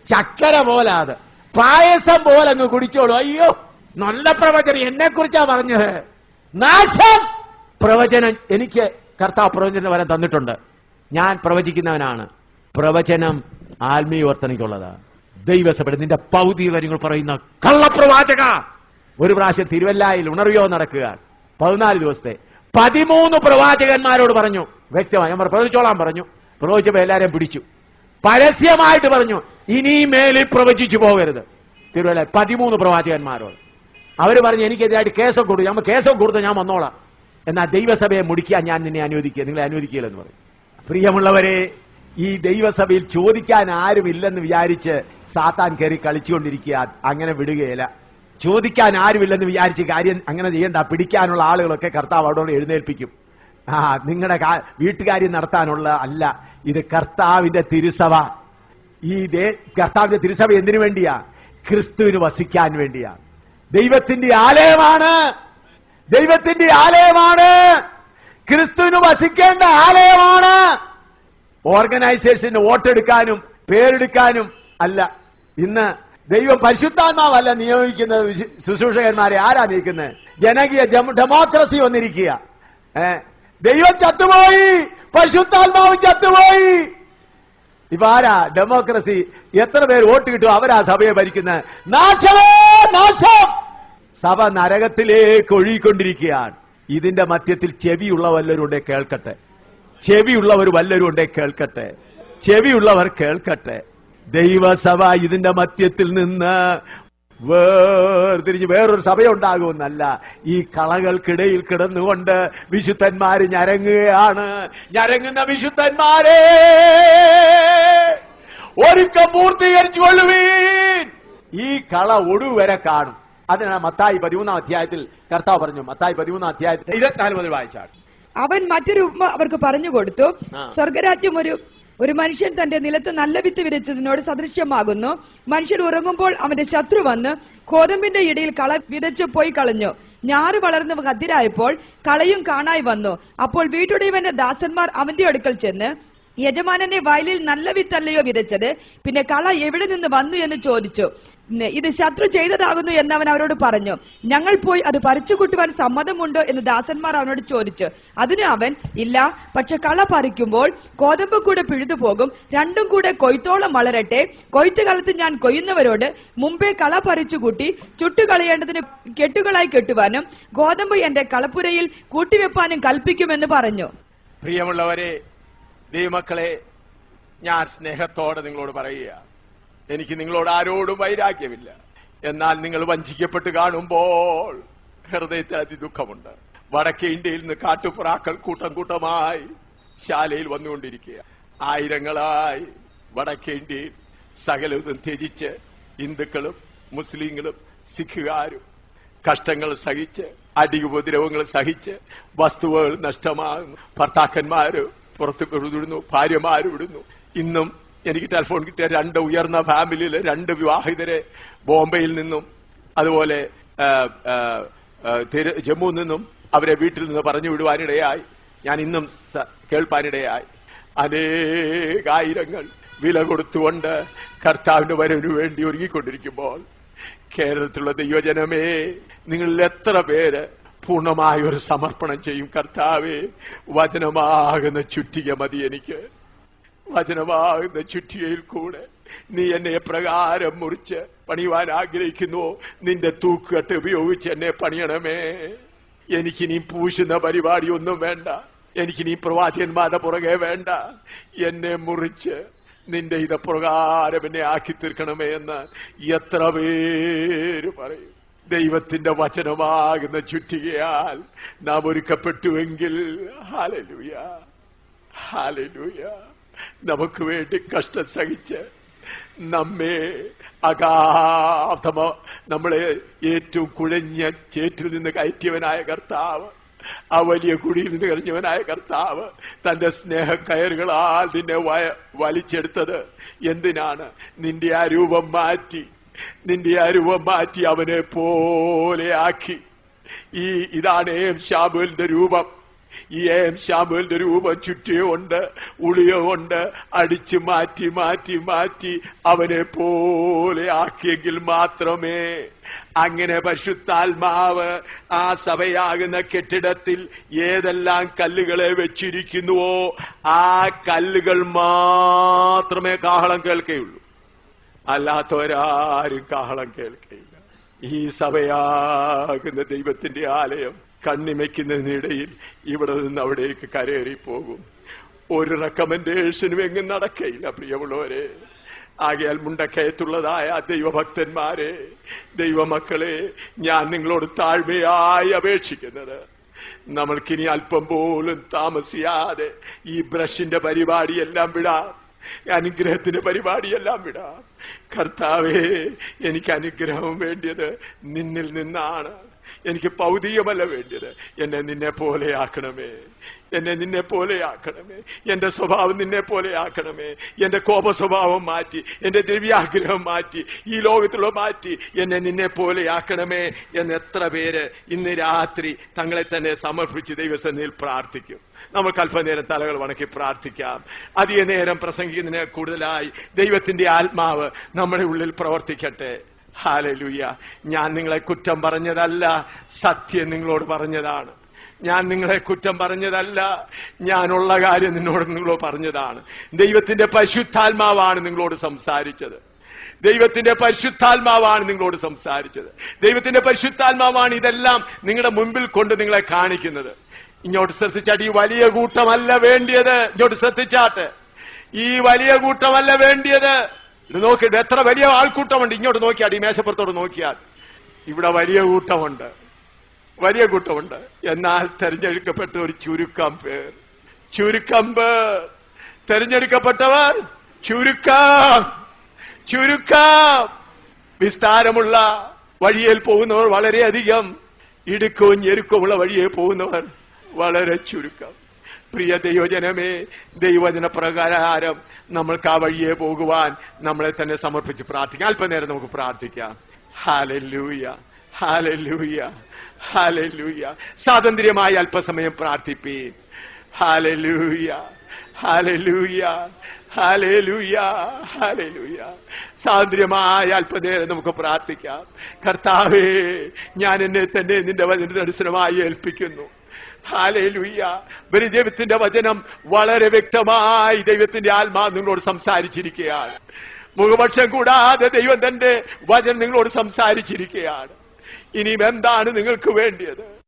ചക്കര പോലെ അത് പായസം പോലെ അങ്ങ് കുടിച്ചോളൂ അയ്യോ നല്ല പ്രവചനം എന്നെ കുറിച്ചാ പറഞ്ഞത് നാശം പ്രവചനം എനിക്ക് കർത്താവ് പ്രവചന വരം തന്നിട്ടുണ്ട് ഞാൻ പ്രവചിക്കുന്നവനാണ് പ്രവചനം ആത്മീയ വർത്തനയ്ക്കുള്ളതാണ് ദൈവസഭയുടെ നിന്റെ ഭൗതിക കാര്യങ്ങൾ പറയുന്ന കള്ളപ്രവാചക ഒരു പ്രാവശ്യം തിരുവല്ലായിൽ ഉണർവിയോ നടക്കുക പതിനാല് ദിവസത്തെ പതിമൂന്ന് പ്രവാചകന്മാരോട് പറഞ്ഞു വ്യക്തമായി അവർ പ്രവചിച്ചോളാൻ പറഞ്ഞു പ്രവചിച്ചപ്പോ എല്ലാരെയും പിടിച്ചു പരസ്യമായിട്ട് പറഞ്ഞു ഇനി മേലിൽ പ്രവചിച്ചു പോകരുത് തിരുവല്ല പതിമൂന്ന് പ്രവാചകന്മാരോട് അവര് പറഞ്ഞു എനിക്കെതിരായിട്ട് കേസൊക്കെ കൊടുത്തു നമ്മൾ കേസൊക്കെ കൊടുത്ത് ഞാൻ വന്നോളാം എന്നാൽ ദൈവസഭയെ മുടിക്കാൻ ഞാൻ നിന്നെ അനുവദിക്കുക നിങ്ങളെ അനുവദിക്കില്ലെന്ന് പറയും പ്രിയമുള്ളവരെ ഈ ദൈവസഭയിൽ ചോദിക്കാൻ ആരുമില്ലെന്ന് വിചാരിച്ച് സാത്താൻ കയറി കളിച്ചുകൊണ്ടിരിക്കുക അങ്ങനെ വിടുകയില്ല ചോദിക്കാൻ ആരുമില്ലെന്ന് വിചാരിച്ച് കാര്യം അങ്ങനെ ചെയ്യണ്ട പിടിക്കാനുള്ള ആളുകളൊക്കെ കർത്താവ് അവിടെ എഴുന്നേൽപ്പിക്കും ആ നിങ്ങളുടെ വീട്ടുകാര്യം നടത്താനുള്ള അല്ല ഇത് കർത്താവിന്റെ തിരുസഭ ഈ ദേ- കർത്താവിന്റെ തിരുസഭ എന്തിനു വേണ്ടിയാ ക്രിസ്തുവിന് വസിക്കാൻ വേണ്ടിയാ ദൈവത്തിന്റെ ആലയമാണ് ദൈവത്തിന്റെ ആലയമാണ് ക്രിസ്തുവിന് വസിക്കേണ്ട ആലയമാണ് ഓർഗനൈസേഷന് വോട്ടെടുക്കാനും പേരെടുക്കാനും അല്ല ഇന്ന് ദൈവം പരിശുദ്ധാത്മാവല്ല നിയോഗിക്കുന്നത് വിശു- ശുശ്രൂഷകന്മാരെ ആരാ നീക്കുന്നത് ജനകീയ ജമ- ഡെമോക്രസി വന്നിരിക്കുക ഏ ദൈവം ചത്തുപോയി പരിശുദ്ധാത്മാവ് ചത്തുപോയി ഇപ്പൊ ആരാ ഡെമോക്രസി എത്ര പേര് വോട്ട് കിട്ടും അവരാ സഭയെ ഭരിക്കുന്നത് നാശമേ നാശം സഭ നരകത്തിലേക്ക് ഒഴുകിക്കൊണ്ടിരിക്കുകയാണ് ഇതിന്റെ മധ്യത്തിൽ ചെവിയുള്ള വല്ലവരും ഉണ്ടെ കേൾക്കട്ടെ ചെവിയുള്ളവർ വല്ലവരും ഉണ്ടെ കേൾക്കട്ടെ ചെവിയുള്ളവർ കേൾക്കട്ടെ ദൈവസഭ ഇതിന്റെ മധ്യത്തിൽ നിന്ന് വേർതിരിഞ്ഞ് വേറൊരു സഭയുണ്ടാകുമെന്നല്ല ഈ കളകൾക്കിടയിൽ കിടന്നുകൊണ്ട് വിശുദ്ധന്മാര് ഞരങ്ങുകയാണ് ഞരങ്ങുന്ന വിശുദ്ധന്മാരെ ഒരുക്കം പൂർത്തീകരിച്ചു കൊള്ളുവീൻ ഈ കള ഒടുവരെ കാണും അതിനാണ് മത്തായി പതിമൂന്നാം അധ്യായത്തിൽ കർത്താവ് പറഞ്ഞു മത്തായി പതിമൂന്നാം അധ്യായത്തിൽ ഇരുപത്തിനാല് മുതൽ വായിച്ചാണ് അവൻ മറ്റൊരു ഉപമ അവർക്ക് പറഞ്ഞു കൊടുത്തു ആ. സ്വർഗരാജ്യം ഒരു ഒരു മനുഷ്യൻ തന്റെ നിലത്ത് നല്ല വിത്ത് വിതച്ചതിനോട് സദൃശ്യമാകുന്നു മനുഷ്യൻ ഉറങ്ങുമ്പോൾ അവന്റെ ശത്രു വന്ന് കോതമ്പിന്റെ ഇടയിൽ കള വിതച്ചു പോയി കളഞ്ഞു ഞാറ് വളർന്ന് കതിരായപ്പോൾ കളയും കാണായി വന്നു അപ്പോൾ വീട്ടുടയവന്റെ ദാസന്മാർ അവന്റെ അടുക്കൽ ചെന്ന് യജമാനന്റെ വയലിൽ നല്ല വിത്തല്ലയോ വിതച്ചത് പിന്നെ കള എവിടെ നിന്ന് വന്നു എന്ന് ചോദിച്ചു ന്ന് ഇത് ശത്രു ചെയ്തതാകുന്നു എന്ന് അവൻ അവരോട് പറഞ്ഞു ഞങ്ങൾ പോയി അത് പറിച്ചു കൂട്ടുവാൻ സമ്മതമുണ്ടോ എന്ന് ദാസന്മാർ അവനോട് ചോദിച്ചു അതിന് അവൻ ഇല്ല പക്ഷെ കള പറിക്കുമ്പോൾ കോതമ്പ് കൂടെ പിഴുതു പോകും രണ്ടും കൂടെ കൊയ്ത്തോളം വളരട്ടെ കൊയ്ത്ത് കാലത്ത് ഞാൻ കൊയ്യുന്നവരോട് മുമ്പേ കള പറിച്ചു കൂട്ടി ചുട്ടുകളയേണ്ടതിന് കെട്ടുകളായി കെട്ടുവാനും ഗോതമ്പ് എന്റെ കളപ്പുരയിൽ കൂട്ടിവെപ്പാനും കൽപ്പിക്കുമെന്ന് പറഞ്ഞു പ്രിയമുള്ളവരെ ദൈവമക്കളെ ഞാൻ സ്നേഹത്തോടെ നിങ്ങളോട് പറയുക എനിക്ക് നിങ്ങളോട് ആരോടും വൈരാഗ്യമില്ല എന്നാൽ നിങ്ങൾ വഞ്ചിക്കപ്പെട്ട് കാണുമ്പോൾ ഹൃദയത്തിൽ അതിദുഃഖമുണ്ട് വടക്കേ ഇന്ത്യയിൽ നിന്ന് കാട്ടുപുറാക്കൾ കൂട്ടം കൂട്ടമായി ശാലയിൽ വന്നുകൊണ്ടിരിക്കുക ആയിരങ്ങളായി വടക്കേ ഇന്ത്യയിൽ സകലതും ത്യജിച്ച് ഹിന്ദുക്കളും മുസ്ലിങ്ങളും സിഖുകാരും കഷ്ടങ്ങൾ സഹിച്ച് അടി ഉപദ്രവങ്ങൾ സഹിച്ച് വസ്തുവകൾ നഷ്ടമാകുന്നു ഭർത്താക്കന്മാര് പുറത്ത് വിടുന്നു ഭാര്യമാര് വിടുന്നു ഇന്നും എനിക്ക് ടെലിഫോൺ കിട്ടിയ രണ്ട് ഉയർന്ന ഫാമിലിയിലെ രണ്ട് വിവാഹിതരെ ബോംബെയിൽ നിന്നും അതുപോലെ ആ, ആ, ആ, തിരു- ജമ്മുവിൽ നിന്നും അവരെ വീട്ടിൽ നിന്ന് പറഞ്ഞു വിടുവാനിടയായി ഞാൻ ഇന്നും സ- കേൾപ്പാനിടയായി അനേകായിരങ്ങൾ വില കൊടുത്തുകൊണ്ട് കർത്താവിന്റെ വരവിന് വേണ്ടി ഒരുങ്ങിക്കൊണ്ടിരിക്കുമ്പോൾ കേരളത്തിലുള്ള ദൈവജനമേ നിങ്ങളിൽ എത്ര പേര് പൂർണ്ണമായ ഒരു സമർപ്പണം ചെയ്യും കർത്താവേ വചനമാകുന്ന ചുറ്റിക മതി എനിക്ക് വചനമാകുന്ന ചുറ്റികയിൽ കൂടെ നീ എന്നെ പ്രകാരം മുറിച്ച് പണിയുവാൻ ആഗ്രഹിക്കുന്നു നിന്റെ തൂക്കുകെട്ട് ഉപയോഗിച്ച് എന്നെ പണിയണമേ എനിക്കിനി പൂശുന്ന പരിപാടി ഒന്നും വേണ്ട എനിക്കിനി പ്രവാചകന്മാരുടെ പുറകെ വേണ്ട എന്നെ മുറിച്ച് നിന്റെ ഇത് പ്രകാരം എന്നെ ആക്കി തീർക്കണമേ എന്ന് എത്ര പേര് പറയും ദൈവത്തിന്റെ വചനമാകുന്ന ചുറ്റികയാൽ നാം ഒരുക്കപ്പെട്ടുവെങ്കിൽ ഹാലലൂയ ഹാലലൂയ നമുക്ക് വേണ്ടി കഷ്ടം സഹിച്ച് നമ്മെ അഗാധമ നമ്മളെ ഏറ്റവും കുഴഞ്ഞ ചേറ്റിൽ നിന്ന് കയറ്റിയവനായ കർത്താവ് ആ വലിയ കുടിയിൽ നിന്ന് കഴിഞ്ഞവനായ കർത്താവ് തന്റെ സ്നേഹ കയറുകളാൽ നിന്നെ വയ- വലിച്ചെടുത്തത് എന്തിനാണ് നിന്റെ ആ രൂപം മാറ്റി നിന്റെ ആ രൂപം മാറ്റി അവനെ പോലെ ആക്കി ഈ ഇതാണ് ഏം ഷാബുലിന്റെ രൂപം ഈ എം ശാമുവിന്റെ രൂപം ചുറ്റിയുകൊണ്ട് ഉളിയ കൊണ്ട് അടിച്ചു മാറ്റി മാറ്റി മാറ്റി അവനെ പോലെ ആക്കിയെങ്കിൽ മാത്രമേ അങ്ങനെ പരിശുദ്ധാത്മാവ് ആ സഭയാകുന്ന കെട്ടിടത്തിൽ ഏതെല്ലാം കല്ലുകളെ വെച്ചിരിക്കുന്നുവോ ആ കല്ലുകൾ മാത്രമേ കാഹളം കേൾക്കുകയുള്ളൂ അല്ലാത്തവരാരും കാഹളം കേൾക്കയില്ല ഈ സഭയാകുന്ന ദൈവത്തിന്റെ ആലയം കണ്ണിമയ്ക്കുന്നതിനിടയിൽ ഇവിടെ നിന്ന് അവിടേക്ക് കരയേറി പോകും ഒരു റെക്കമെൻഡേഷനും എങ്ങും നടക്കയില്ല പ്രിയമുള്ളവരെ ആകയാൽ മുണ്ടക്കയത്തുള്ളതായ ദൈവഭക്തന്മാരെ ദൈവമക്കളെ ഞാൻ നിങ്ങളോട് താഴ്മയായി അപേക്ഷിക്കുന്നത് നമ്മൾക്കിനി അല്പം പോലും താമസിയാതെ ഈ ബ്രഷിന്റെ പരിപാടിയെല്ലാം വിടാം അനുഗ്രഹത്തിന്റെ പരിപാടിയെല്ലാം വിടാം കർത്താവേ എനിക്ക് അനുഗ്രഹം വേണ്ടിയത് നിന്നിൽ നിന്നാണ് എനിക്ക് ഭൗതികമല്ല വേണ്ടിയത് എന്നെ നിന്നെ പോലെ ആക്കണമേ എന്നെ നിന്നെ പോലെ ആക്കണമേ എന്റെ സ്വഭാവം നിന്നെ പോലെ ആക്കണമേ എന്റെ കോപ സ്വഭാവം മാറ്റി എന്റെ ദ്രവ്യാഗ്രഹം മാറ്റി ഈ ലോകത്തിലുള്ള മാറ്റി എന്നെ നിന്നെ പോലെ ആക്കണമേ എന്ന് എത്ര പേര് ഇന്ന് രാത്രി തങ്ങളെ തന്നെ സമർപ്പിച്ച് ദൈവസന്നിധിയിൽ പ്രാർത്ഥിക്കും നമുക്ക് അല്പനേരം തലകൾ വണക്കി പ്രാർത്ഥിക്കാം അധിക നേരം പ്രസംഗിക്കുന്നതിന് കൂടുതലായി ദൈവത്തിന്റെ ആത്മാവ് നമ്മുടെ ഉള്ളിൽ പ്രവർത്തിക്കട്ടെ ഹാലലുയ്യ ഞാൻ നിങ്ങളെ കുറ്റം പറഞ്ഞതല്ല സത്യം നിങ്ങളോട് പറഞ്ഞതാണ് ഞാൻ നിങ്ങളെ കുറ്റം പറഞ്ഞതല്ല ഞാനുള്ള കാര്യം നിന്നോട് നിങ്ങളോട് പറഞ്ഞതാണ് ദൈവത്തിന്റെ പരിശുദ്ധാത്മാവാണ് നിങ്ങളോട് സംസാരിച്ചത് ദൈവത്തിന്റെ പരിശുദ്ധാത്മാവാണ് നിങ്ങളോട് സംസാരിച്ചത് ദൈവത്തിന്റെ പരിശുദ്ധാത്മാവാണ് ഇതെല്ലാം നിങ്ങളുടെ മുൻപിൽ കൊണ്ട് നിങ്ങളെ കാണിക്കുന്നത് ഇങ്ങോട്ട് ശ്രദ്ധിച്ചാട്ട് ഈ വലിയ കൂട്ടമല്ല വേണ്ടിയത് ഇങ്ങോട്ട് ശ്രദ്ധിച്ചാട്ട് ഈ വലിയ കൂട്ടമല്ല വേണ്ടിയത് ഇത് നോക്കിയിട്ട് എത്ര വലിയ ആൾക്കൂട്ടമുണ്ട് ഇങ്ങോട്ട് നോക്കിയാൽ ഈ മേശപ്പുറത്തോട് നോക്കിയാൽ ഇവിടെ വലിയ കൂട്ടമുണ്ട് വലിയ കൂട്ടമുണ്ട് എന്നാൽ തെരഞ്ഞെടുക്കപ്പെട്ട ഒരു ചുരുക്കം പേർ ചുരുക്കം പേർ തെരഞ്ഞെടുക്കപ്പെട്ടവർ ചുരുക്കം ചുരുക്കം വിസ്താരമുള്ള വഴിയിൽ പോകുന്നവർ വളരെയധികം ഇടുക്കവും ഞെരുക്കമുള്ള വഴിയെ പോകുന്നവർ വളരെ ചുരുക്കം പ്രിയ ദൈവജനമേ ദൈവജന പ്രകാരം നമ്മൾക്ക് ആ വഴിയെ പോകുവാൻ നമ്മളെ തന്നെ സമർപ്പിച്ച് പ്രാർത്ഥിക്കാം അല്പനേരം നമുക്ക് പ്രാർത്ഥിക്കാം ഹാലൂയ ഹാലൂയ ഹാലൂയ സ്വാതന്ത്ര്യമായി അല്പസമയം പ്രാർത്ഥിപ്പീൻ ഹാലൂയ ഹാലൂയ ഹാലേലൂയ ഹാലേലൂയ സ്വാതന്ത്ര്യമായ അല്പനേരം നമുക്ക് പ്രാർത്ഥിക്കാം കർത്താവേ ഞാൻ എന്നെ തന്നെ നിന്റെ വചന ദർശനമായി ഏൽപ്പിക്കുന്നു ഹാലേലൂയ ഒരു ദൈവത്തിന്റെ വചനം വളരെ വ്യക്തമായി ദൈവത്തിന്റെ ആത്മാ നിങ്ങളോട് സംസാരിച്ചിരിക്കുകയാണ് മുഖപക്ഷം കൂടാതെ ദൈവം തന്റെ വചനം നിങ്ങളോട് സംസാരിച്ചിരിക്കുകയാണ് ഇനിയും എന്താണ് നിങ്ങൾക്ക് വേണ്ടിയത്